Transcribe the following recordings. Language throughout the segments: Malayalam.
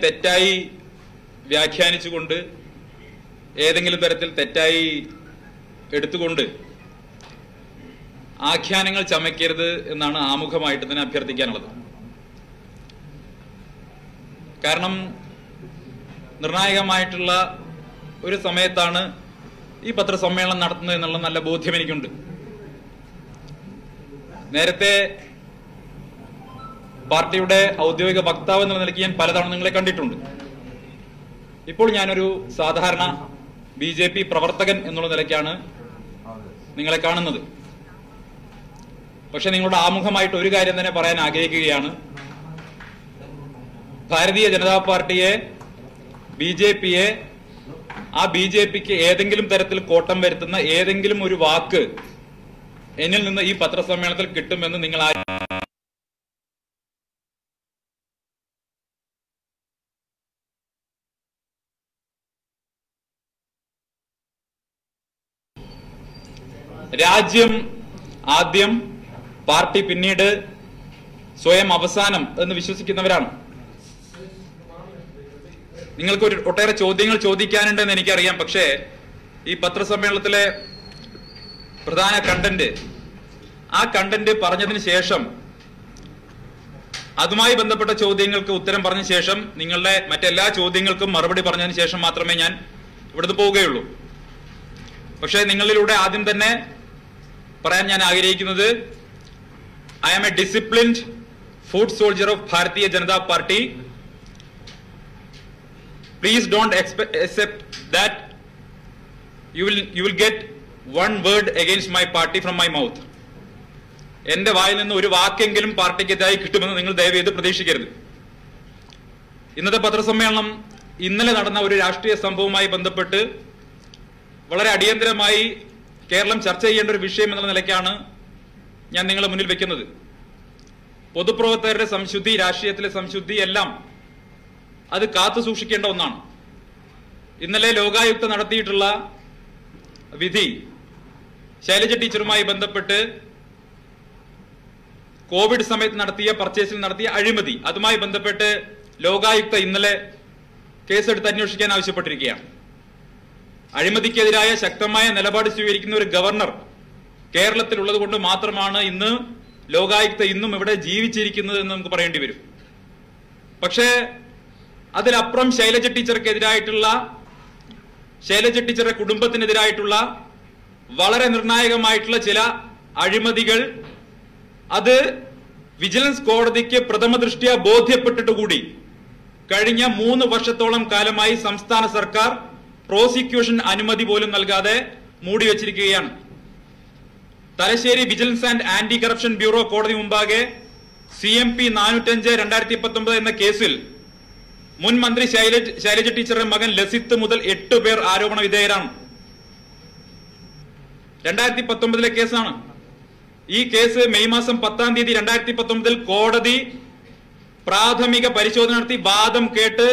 തെറ്റായി വ്യാഖ്യാനിച്ചുകൊണ്ട് ഏതെങ്കിലും തരത്തിൽ തെറ്റായി എടുത്തുകൊണ്ട് ആഖ്യാനങ്ങൾ ചമയ്ക്കരുത് എന്നാണ് ആമുഖമായിട്ട് തന്നെ അഭ്യർത്ഥിക്കാനുള്ളത് കാരണം നിർണായകമായിട്ടുള്ള ഒരു സമയത്താണ് ഈ പത്രസമ്മേളനം നടത്തുന്നത് എന്നുള്ള നല്ല ബോധ്യം എനിക്കുണ്ട് നേരത്തെ പാർട്ടിയുടെ ഔദ്യോഗിക വക്താവ് എന്നുള്ള നിലയ്ക്ക് ഞാൻ പലതവണ നിങ്ങളെ കണ്ടിട്ടുണ്ട് ഇപ്പോൾ ഞാനൊരു സാധാരണ ബി ജെ പി പ്രവർത്തകൻ എന്നുള്ള നിലയ്ക്കാണ് നിങ്ങളെ കാണുന്നത് പക്ഷെ നിങ്ങളുടെ ആമുഖമായിട്ട് ഒരു കാര്യം തന്നെ പറയാൻ ആഗ്രഹിക്കുകയാണ് ഭാരതീയ ജനതാ പാർട്ടിയെ ബി ജെ പിയെ ആ ബി ജെ പിക്ക് ഏതെങ്കിലും തരത്തിൽ കോട്ടം വരുത്തുന്ന ഏതെങ്കിലും ഒരു വാക്ക് എന്നിൽ നിന്ന് ഈ പത്രസമ്മേളനത്തിൽ കിട്ടുമെന്ന് നിങ്ങൾ ആ രാജ്യം ആദ്യം പാർട്ടി പിന്നീട് സ്വയം അവസാനം എന്ന് വിശ്വസിക്കുന്നവരാണ് നിങ്ങൾക്ക് ഒരു ഒട്ടേറെ ചോദ്യങ്ങൾ ചോദിക്കാനുണ്ടെന്ന് എനിക്കറിയാം പക്ഷേ ഈ പത്രസമ്മേളനത്തിലെ പ്രധാന കണ്ടന്റ് ആ കണ്ടന്റ് പറഞ്ഞതിന് ശേഷം അതുമായി ബന്ധപ്പെട്ട ചോദ്യങ്ങൾക്ക് ഉത്തരം പറഞ്ഞ ശേഷം നിങ്ങളുടെ മറ്റെല്ലാ ചോദ്യങ്ങൾക്കും മറുപടി പറഞ്ഞതിന് ശേഷം മാത്രമേ ഞാൻ ഇവിടുന്ന് പോവുകയുള്ളൂ പക്ഷേ നിങ്ങളിലൂടെ ആദ്യം തന്നെ പറയാൻ ഞാൻ ആഗ്രഹിക്കുന്നത് I am a disciplined foot soldier of Bharatiya Janata Party please don't expect, accept that you will you will get one word against my party from my mouth എന്റെ വായിൽ നിന്ന് ഒരു വാക്കെങ്കിലും പാർട്ടിക്കെതിരായി കിട്ടുമെന്ന് നിങ്ങൾ ദയവേത് പ്രതീക്ഷിക്കരുത് ഇന്നത്തെ പത്രസമ്മേളനം ഇന്നലെ നടന്ന ഒരു രാഷ്ട്രീയ സംഭവവുമായി ബന്ധപ്പെട്ട് വളരെ അടിയന്തരമായി കേരളം ചർച്ച ചെയ്യേണ്ട ഒരു വിഷയം എന്നുള്ള നിലയ്ക്കാണ് ഞാൻ നിങ്ങളെ മുന്നിൽ വെക്കുന്നത് പൊതുപ്രവർത്തകരുടെ സംശുദ്ധി രാഷ്ട്രീയത്തിലെ സംശുദ്ധി എല്ലാം അത് കാത്തു സൂക്ഷിക്കേണ്ട ഒന്നാണ് ഇന്നലെ ലോകായുക്ത നടത്തിയിട്ടുള്ള വിധി ശൈലജ ടീച്ചറുമായി ബന്ധപ്പെട്ട് കോവിഡ് സമയത്ത് നടത്തിയ പർച്ചേസിൽ നടത്തിയ അഴിമതി അതുമായി ബന്ധപ്പെട്ട് ലോകായുക്ത ഇന്നലെ കേസെടുത്ത് അന്വേഷിക്കാൻ ആവശ്യപ്പെട്ടിരിക്കുകയാണ് അഴിമതിക്കെതിരായ ശക്തമായ നിലപാട് സ്വീകരിക്കുന്ന ഒരു ഗവർണർ കേരളത്തിലുള്ളത് കൊണ്ട് മാത്രമാണ് ഇന്ന് ലോകായുക്ത ഇന്നും ഇവിടെ ജീവിച്ചിരിക്കുന്നത് എന്ന് നമുക്ക് പറയേണ്ടി വരും പക്ഷേ അതിലപ്പുറം ശൈലജ ടീച്ചർക്കെതിരായിട്ടുള്ള ശൈലജ ടീച്ചറുടെ കുടുംബത്തിനെതിരായിട്ടുള്ള വളരെ നിർണായകമായിട്ടുള്ള ചില അഴിമതികൾ അത് വിജിലൻസ് കോടതിക്ക് പ്രഥമ ദൃഷ്ടിയ ബോധ്യപ്പെട്ടിട്ട് കൂടി കഴിഞ്ഞ മൂന്ന് വർഷത്തോളം കാലമായി സംസ്ഥാന സർക്കാർ പ്രോസിക്യൂഷൻ അനുമതി പോലും നൽകാതെ മൂടിവെച്ചിരിക്കുകയാണ് Thalassery vigilance and anti corruption bureau കോടതി മുമ്പാകെ സി എം പി നാനൂറ്റഞ്ച് രണ്ടായിരത്തി പത്തൊമ്പത് എന്ന കേസിൽ മുൻ മന്ത്രി ശൈലജ് ശൈലജ ടീച്ചറുടെ മകൻ ലസിത്ത് മുതൽ എട്ട് പേർ ആരോപണ വിധേയരാണ് രണ്ടായിരത്തി പത്തൊമ്പതിലെ കേസാണ് ഈ കേസ് മെയ് മാസം പത്താം തീയതി രണ്ടായിരത്തി പത്തൊമ്പതിൽ കോടതി പ്രാഥമിക പരിശോധന നടത്തി വാദം കേട്ട്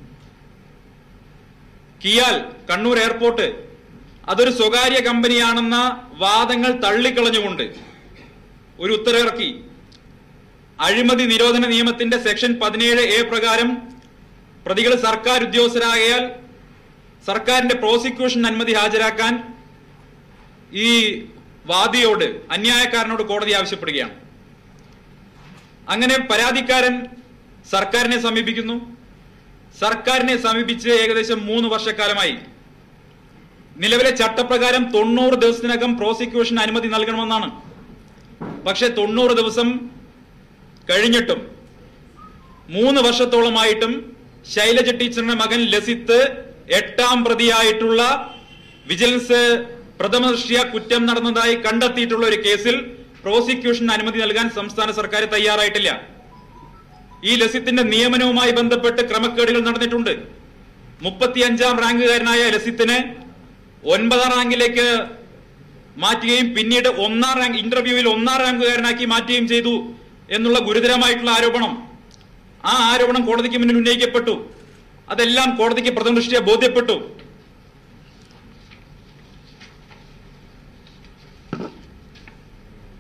കിയാൽ കണ്ണൂർ എയർപോർട്ട് അതൊരു സ്വകാര്യ കമ്പനിയാണെന്ന വാദങ്ങൾ തള്ളിക്കളഞ്ഞുകൊണ്ട് ഒരു ഉത്തരവിറക്കി അഴിമതി നിരോധന നിയമത്തിന്റെ സെക്ഷൻ പതിനേഴ് എ പ്രകാരം പ്രതികൾ സർക്കാർ ഉദ്യോഗസ്ഥരായാൽ സർക്കാരിന്റെ പ്രോസിക്യൂഷൻ അനുമതി ഹാജരാക്കാൻ ഈ വാദിയോട് അന്യായക്കാരനോട് കോടതി ആവശ്യപ്പെടുകയാണ് അങ്ങനെ പരാതിക്കാരൻ സർക്കാരിനെ സമീപിക്കുന്നു സർക്കാരിനെ സമീപിച്ച് ഏകദേശം മൂന്ന് വർഷക്കാലമായി നിലവിലെ ചട്ടപ്രകാരം തൊണ്ണൂറ് ദിവസത്തിനകം പ്രോസിക്യൂഷൻ അനുമതി നൽകണമെന്നാണ് പക്ഷെ തൊണ്ണൂറ് ദിവസം കഴിഞ്ഞിട്ടും മൂന്ന് വർഷത്തോളമായിട്ടും ശൈലജ ടീച്ചറിന്റെ മകൻ ലസിത്ത് എട്ടാം പ്രതിയായിട്ടുള്ള വിജിലൻസ് പ്രഥമ ദൃഷ്ടിയ കുറ്റം നടന്നതായി കണ്ടെത്തിയിട്ടുള്ള ഒരു കേസിൽ പ്രോസിക്യൂഷൻ അനുമതി നൽകാൻ സംസ്ഥാന സർക്കാർ തയ്യാറായിട്ടില്ല ഈ ലസിത്തിന്റെ നിയമനവുമായി ബന്ധപ്പെട്ട് ക്രമക്കേടുകൾ നടന്നിട്ടുണ്ട് മുപ്പത്തിയഞ്ചാം റാങ്കുകാരനായ ലസിത്തിനെ ഒൻപതാം റാങ്കിലേക്ക് മാറ്റുകയും പിന്നീട് ഒന്നാം റാങ്ക് ഇന്റർവ്യൂവിൽ ഒന്നാം റാങ്കുകാരനാക്കി മാറ്റുകയും ചെയ്തു എന്നുള്ള ഗുരുതരമായിട്ടുള്ള ആരോപണം ആ ആരോപണം കോടതിക്ക് മുന്നിൽ ഉന്നയിക്കപ്പെട്ടു അതെല്ലാം കോടതിക്ക് പ്രഥമ ദൃഷ്ടിയ ബോധ്യപ്പെട്ടു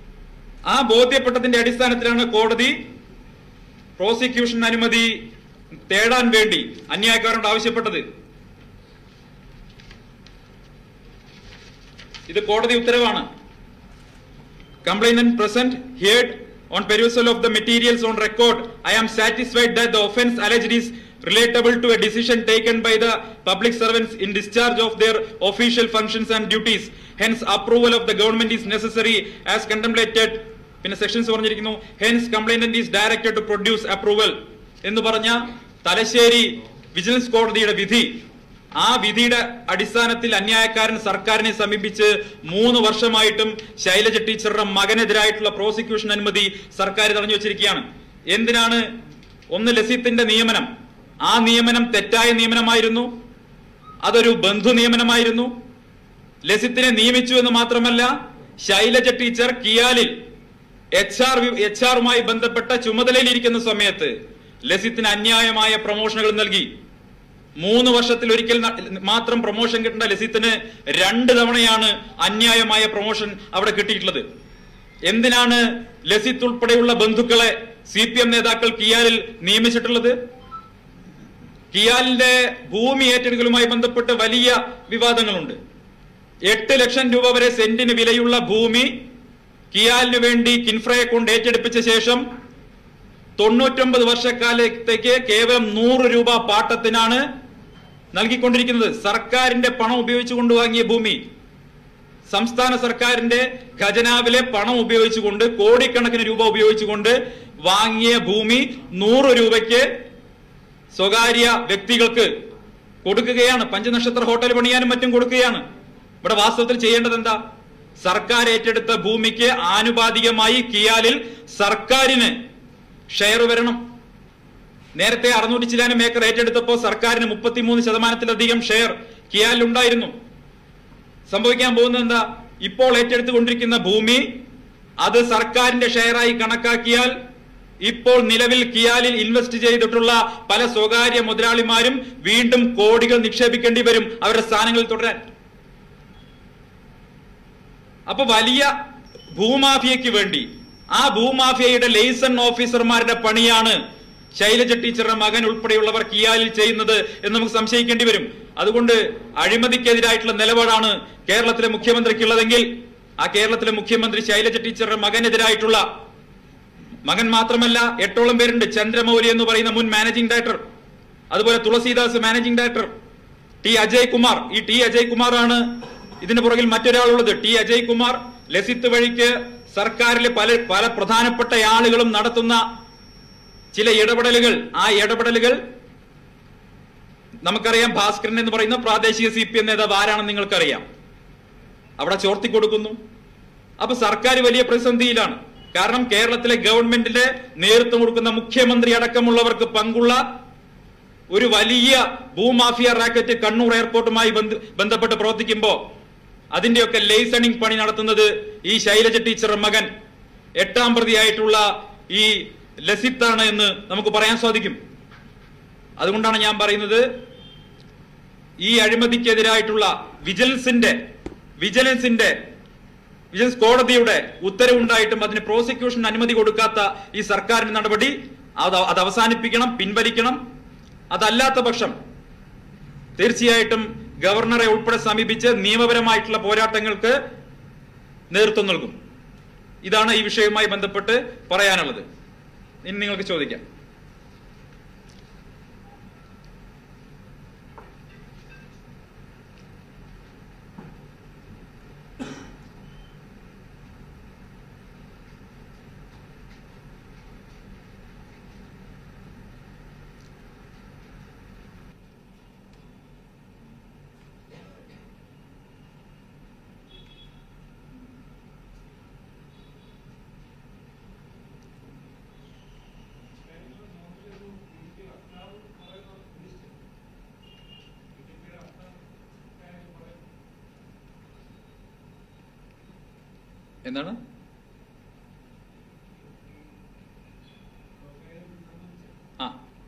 ആ ബോധ്യപ്പെട്ടതിന്റെ അടിസ്ഥാനത്തിലാണ് കോടതി പ്രോസിക്യൂഷൻ അനുമതി തേടാൻ വേണ്ടി അന്യായക്കാരോട് ആവശ്യപ്പെട്ടത് ഇത് കോടതി ഉത്തരവാണ് complainant present heard on perusal of the materials on record i am satisfied that the offence alleged is relatable to a decision taken by the public servants in discharge of their official functions and duties hence approval of the government is necessary as contemplated പിന്നെ സെക്ഷൻസ് പറഞ്ഞിരിക്കുന്നു hence complainant is directed to produce approval എന്ന് പറഞ്ഞ തലശ്ശേരി വിജിലൻസ് കോടതിയുടെ വിധി ആ വിധിയുടെ അടിസ്ഥാനത്തിൽ അന്യായക്കാരൻ സർക്കാരിനെ സമീപിച്ച് മൂന്ന് വർഷമായിട്ടും ശൈലജ ടീച്ചറുടെ മകനെതിരായിട്ടുള്ള പ്രോസിക്യൂഷൻ അനുമതി സർക്കാർ തടഞ്ഞു വെച്ചിരിക്കുകയാണ് എന്തിനാണ് ഒന്ന് ലസിത്തിന്റെ നിയമനം ആ നിയമനം തെറ്റായ നിയമനമായിരുന്നു അതൊരു ബന്ധു നിയമനമായിരുന്നു ലസിത്തിനെ നിയമിച്ചു എന്ന് മാത്രമല്ല ശൈലജ ടീച്ചർ കിയാലിൽ എച്ച് ആർ എച്ച് ആറുമായി ബന്ധപ്പെട്ട ചുമതലയിലിരിക്കുന്ന സമയത്ത് ലസിത്തിന് അന്യായമായ പ്രൊമോഷനുകൾ നൽകി മൂന്ന് വർഷത്തിൽ ഒരിക്കൽ ന- മാത്രം പ്രൊമോഷൻ കിട്ടേണ്ട ലസിത്തിന് രണ്ട് തവണയാണ് അന്യായമായ പ്രൊമോഷൻ അവിടെ കിട്ടിയിട്ടുള്ളത് എന്തിനാണ് ലസിത്ത് ഉൾപ്പെടെയുള്ള ബന്ധുക്കളെ സി പി എം നേതാക്കൾ കിയാലിൽ നിയമിച്ചിട്ടുള്ളത് കിയാലിന്റെ ഭൂമി ഏറ്റെടുക്കലുമായി ബന്ധപ്പെട്ട് വലിയ വിവാദങ്ങളുണ്ട് എട്ട് ലക്ഷം രൂപ വരെ സെന്റിന് വിലയുള്ള ഭൂമി കിയാലിന് വേണ്ടി കിൻഫ്രയെ കൊണ്ട് ഏറ്റെടുപ്പിച്ച ശേഷം തൊണ്ണൂറ്റൊമ്പത് വർഷക്കാലത്തേക്ക് കേവലം നൂറ് രൂപ പാട്ടത്തിനാണ് നൽകിക്കൊണ്ടിരിക്കുന്നത് സർക്കാരിന്റെ പണം ഉപയോഗിച്ചുകൊണ്ട് വാങ്ങിയ ഭൂമി സംസ്ഥാന സർക്കാരിന്റെ ഖജനാവിലെ പണം ഉപയോഗിച്ചുകൊണ്ട് കോടിക്കണക്കിന് രൂപ ഉപയോഗിച്ചുകൊണ്ട് വാങ്ങിയ ഭൂമി നൂറ് രൂപയ്ക്ക് സ്വകാര്യ വ്യക്തികൾക്ക് കൊടുക്കുകയാണ് പഞ്ചനക്ഷത്ര ഹോട്ടൽ പണിയാനും മറ്റും കൊടുക്കുകയാണ് ഇവിടെ വാസ്തവത്തിൽ ചെയ്യേണ്ടത് എന്താ സർക്കാർ ഏറ്റെടുത്ത ഭൂമിക്ക് ആനുപാതികമായി കിയാലിൽ സർക്കാരിന് ഷെയർ വരണം നേരത്തെ അറുന്നൂറ്റി ചിലാനം ഏക്കർ ഏറ്റെടുത്തപ്പോൾ സർക്കാരിന് മുപ്പത്തിമൂന്ന് ശതമാനത്തിലധികം ഷെയർ കിയാലിൽ ഉണ്ടായിരുന്നു സംഭവിക്കാൻ പോകുന്നത് എന്താ ഇപ്പോൾ ഏറ്റെടുത്തുകൊണ്ടിരിക്കുന്ന ഭൂമി അത് സർക്കാരിന്റെ ഷെയറായി കണക്കാക്കിയാൽ ഇപ്പോൾ നിലവിൽ കിയാലിൽ ഇൻവെസ്റ്റ് ചെയ്തിട്ടുള്ള പല സ്വകാര്യ മുതലാളിമാരും വീണ്ടും കോടികൾ നിക്ഷേപിക്കേണ്ടി വരും അവരുടെ സ്ഥാനങ്ങളിൽ തുടരാൻ അപ്പൊ വലിയ ഭൂമാഫിയയ്ക്ക് വേണ്ടി ആ ഭൂമാഫിയയുടെ ലൈസൺ ഓഫീസർമാരുടെ പണിയാണ് ശൈലജ ടീച്ചറുടെ മകൻ ഉൾപ്പെടെയുള്ളവർ കിയാലിൽ ചെയ്യുന്നത് എന്ന് നമുക്ക് സംശയിക്കേണ്ടി വരും അതുകൊണ്ട് അഴിമതിക്കെതിരായിട്ടുള്ള നിലപാടാണ് കേരളത്തിലെ മുഖ്യമന്ത്രിക്കുള്ളതെങ്കിൽ ആ കേരളത്തിലെ മുഖ്യമന്ത്രി ശൈലജ ടീച്ചറുടെ മകനെതിരായിട്ടുള്ള മകൻ മാത്രമല്ല എട്ടോളം പേരുണ്ട് ചന്ദ്രമൗലി എന്ന് പറയുന്ന മുൻ മാനേജിംഗ് ഡയറക്ടർ അതുപോലെ Thulasidas managing director T Ajay Kumar ഈ ടി അജയ് കുമാറാണ് ഇതിന് പുറകിൽ മറ്റൊരാളുള്ളത് ടി അജയ് കുമാർ ലസിത്ത് വഴിക്ക് സർക്കാരിലെ പല പല പ്രധാനപ്പെട്ട ആളുകളും നടത്തുന്ന ചില ഇടപെടലുകൾ ആ ഇടപെടലുകൾ നമുക്കറിയാം ഭാസ്കരൻ എന്ന് പറയുന്ന പ്രാദേശിക സി പി എം നേതാവ് ആരാണെന്ന് നിങ്ങൾക്കറിയാം അവിടെ ചോർത്തി കൊടുക്കുന്നു അപ്പൊ സർക്കാർ വലിയ പ്രതിസന്ധിയിലാണ് കാരണം കേരളത്തിലെ ഗവൺമെന്റിന്റെ നേതൃത്വം കൊടുക്കുന്ന മുഖ്യമന്ത്രി അടക്കമുള്ളവർക്ക് പങ്കുള്ള ഒരു വലിയ ഭൂമാഫിയ റാക്കറ്റ് കണ്ണൂർ എയർപോർട്ടുമായി ബന്ധ- ബന്ധപ്പെട്ട് പ്രവർത്തിക്കുമ്പോൾ അതിന്റെയൊക്കെ ലൈസണിംഗ് പണി നടത്തുന്നത് ഈ ശൈലജ ടീച്ചറുടെ മകൻ എട്ടാം പ്രതിയായിട്ടുള്ള ഈ ലസിത്താണ് എന്ന് നമുക്ക് പറയാൻ സാധിക്കും അതുകൊണ്ടാണ് ഞാൻ പറയുന്നത് ഈ അഴിമതിക്കെതിരായിട്ടുള്ള വിജിലൻസിന്റെ വിജിലൻസിന്റെ വിജിലൻസ് കോടതിയുടെ ഉത്തരവുണ്ടായിട്ടും അതിന് പ്രോസിക്യൂഷൻ അനുമതി കൊടുക്കാത്ത ഈ സർക്കാരിന്റെ നടപടി അത് അത് അവസാനിപ്പിക്കണം പിൻവലിക്കണം അതല്ലാത്ത പക്ഷം തീർച്ചയായിട്ടും ഗവർണറെ ഉൾപ്പെടെ സമീപിച്ച് നിയമപരമായിട്ടുള്ള പോരാട്ടങ്ങൾക്ക് നേതൃത്വം നൽകും ഇതാണ് ഈ വിഷയവുമായി ബന്ധപ്പെട്ട് പറയാനുള്ളത് ഇനി നിങ്ങൾക്ക് ചോദിക്കാം എന്താണ് ആ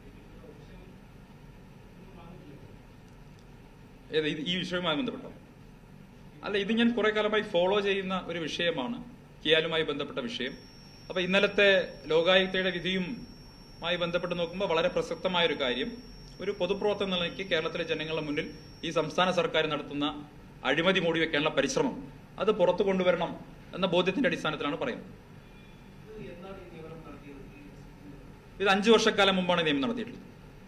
ഏത് ഇത് ഈ വിഷയവുമായി ബന്ധപ്പെട്ടോ അല്ല ഇത് ഞാൻ കുറെ കാലമായി ഫോളോ ചെയ്യുന്ന ഒരു വിഷയമാണ് കിയാലുമായി ബന്ധപ്പെട്ട വിഷയം അപ്പൊ ഇന്നലത്തെ ലോകായുക്തയുടെ വിധിയും മായി ബന്ധപ്പെട്ട് നോക്കുമ്പോൾ വളരെ പ്രസക്തമായ ഒരു കാര്യം ഒരു പൊതുപ്രവർത്തന നിലയ്ക്ക് കേരളത്തിലെ ജനങ്ങളുടെ മുന്നിൽ ഈ സംസ്ഥാന സർക്കാർ നടത്തുന്ന അഴിമതി മൂടി വെക്കാനുള്ള പരിശ്രമം അത് പുറത്തു കൊണ്ടുവരണം എന്ന ബോധ്യത്തിന്റെ അടിസ്ഥാനത്തിലാണ് പറയുന്നത് എന്നാണ് ഈ നിയമനം നടത്തിയത് ഈ ഇത് അഞ്ചു വർഷക്കാലം മുമ്പാണ് ഈ നിയമം നടത്തിയിട്ടുള്ളത്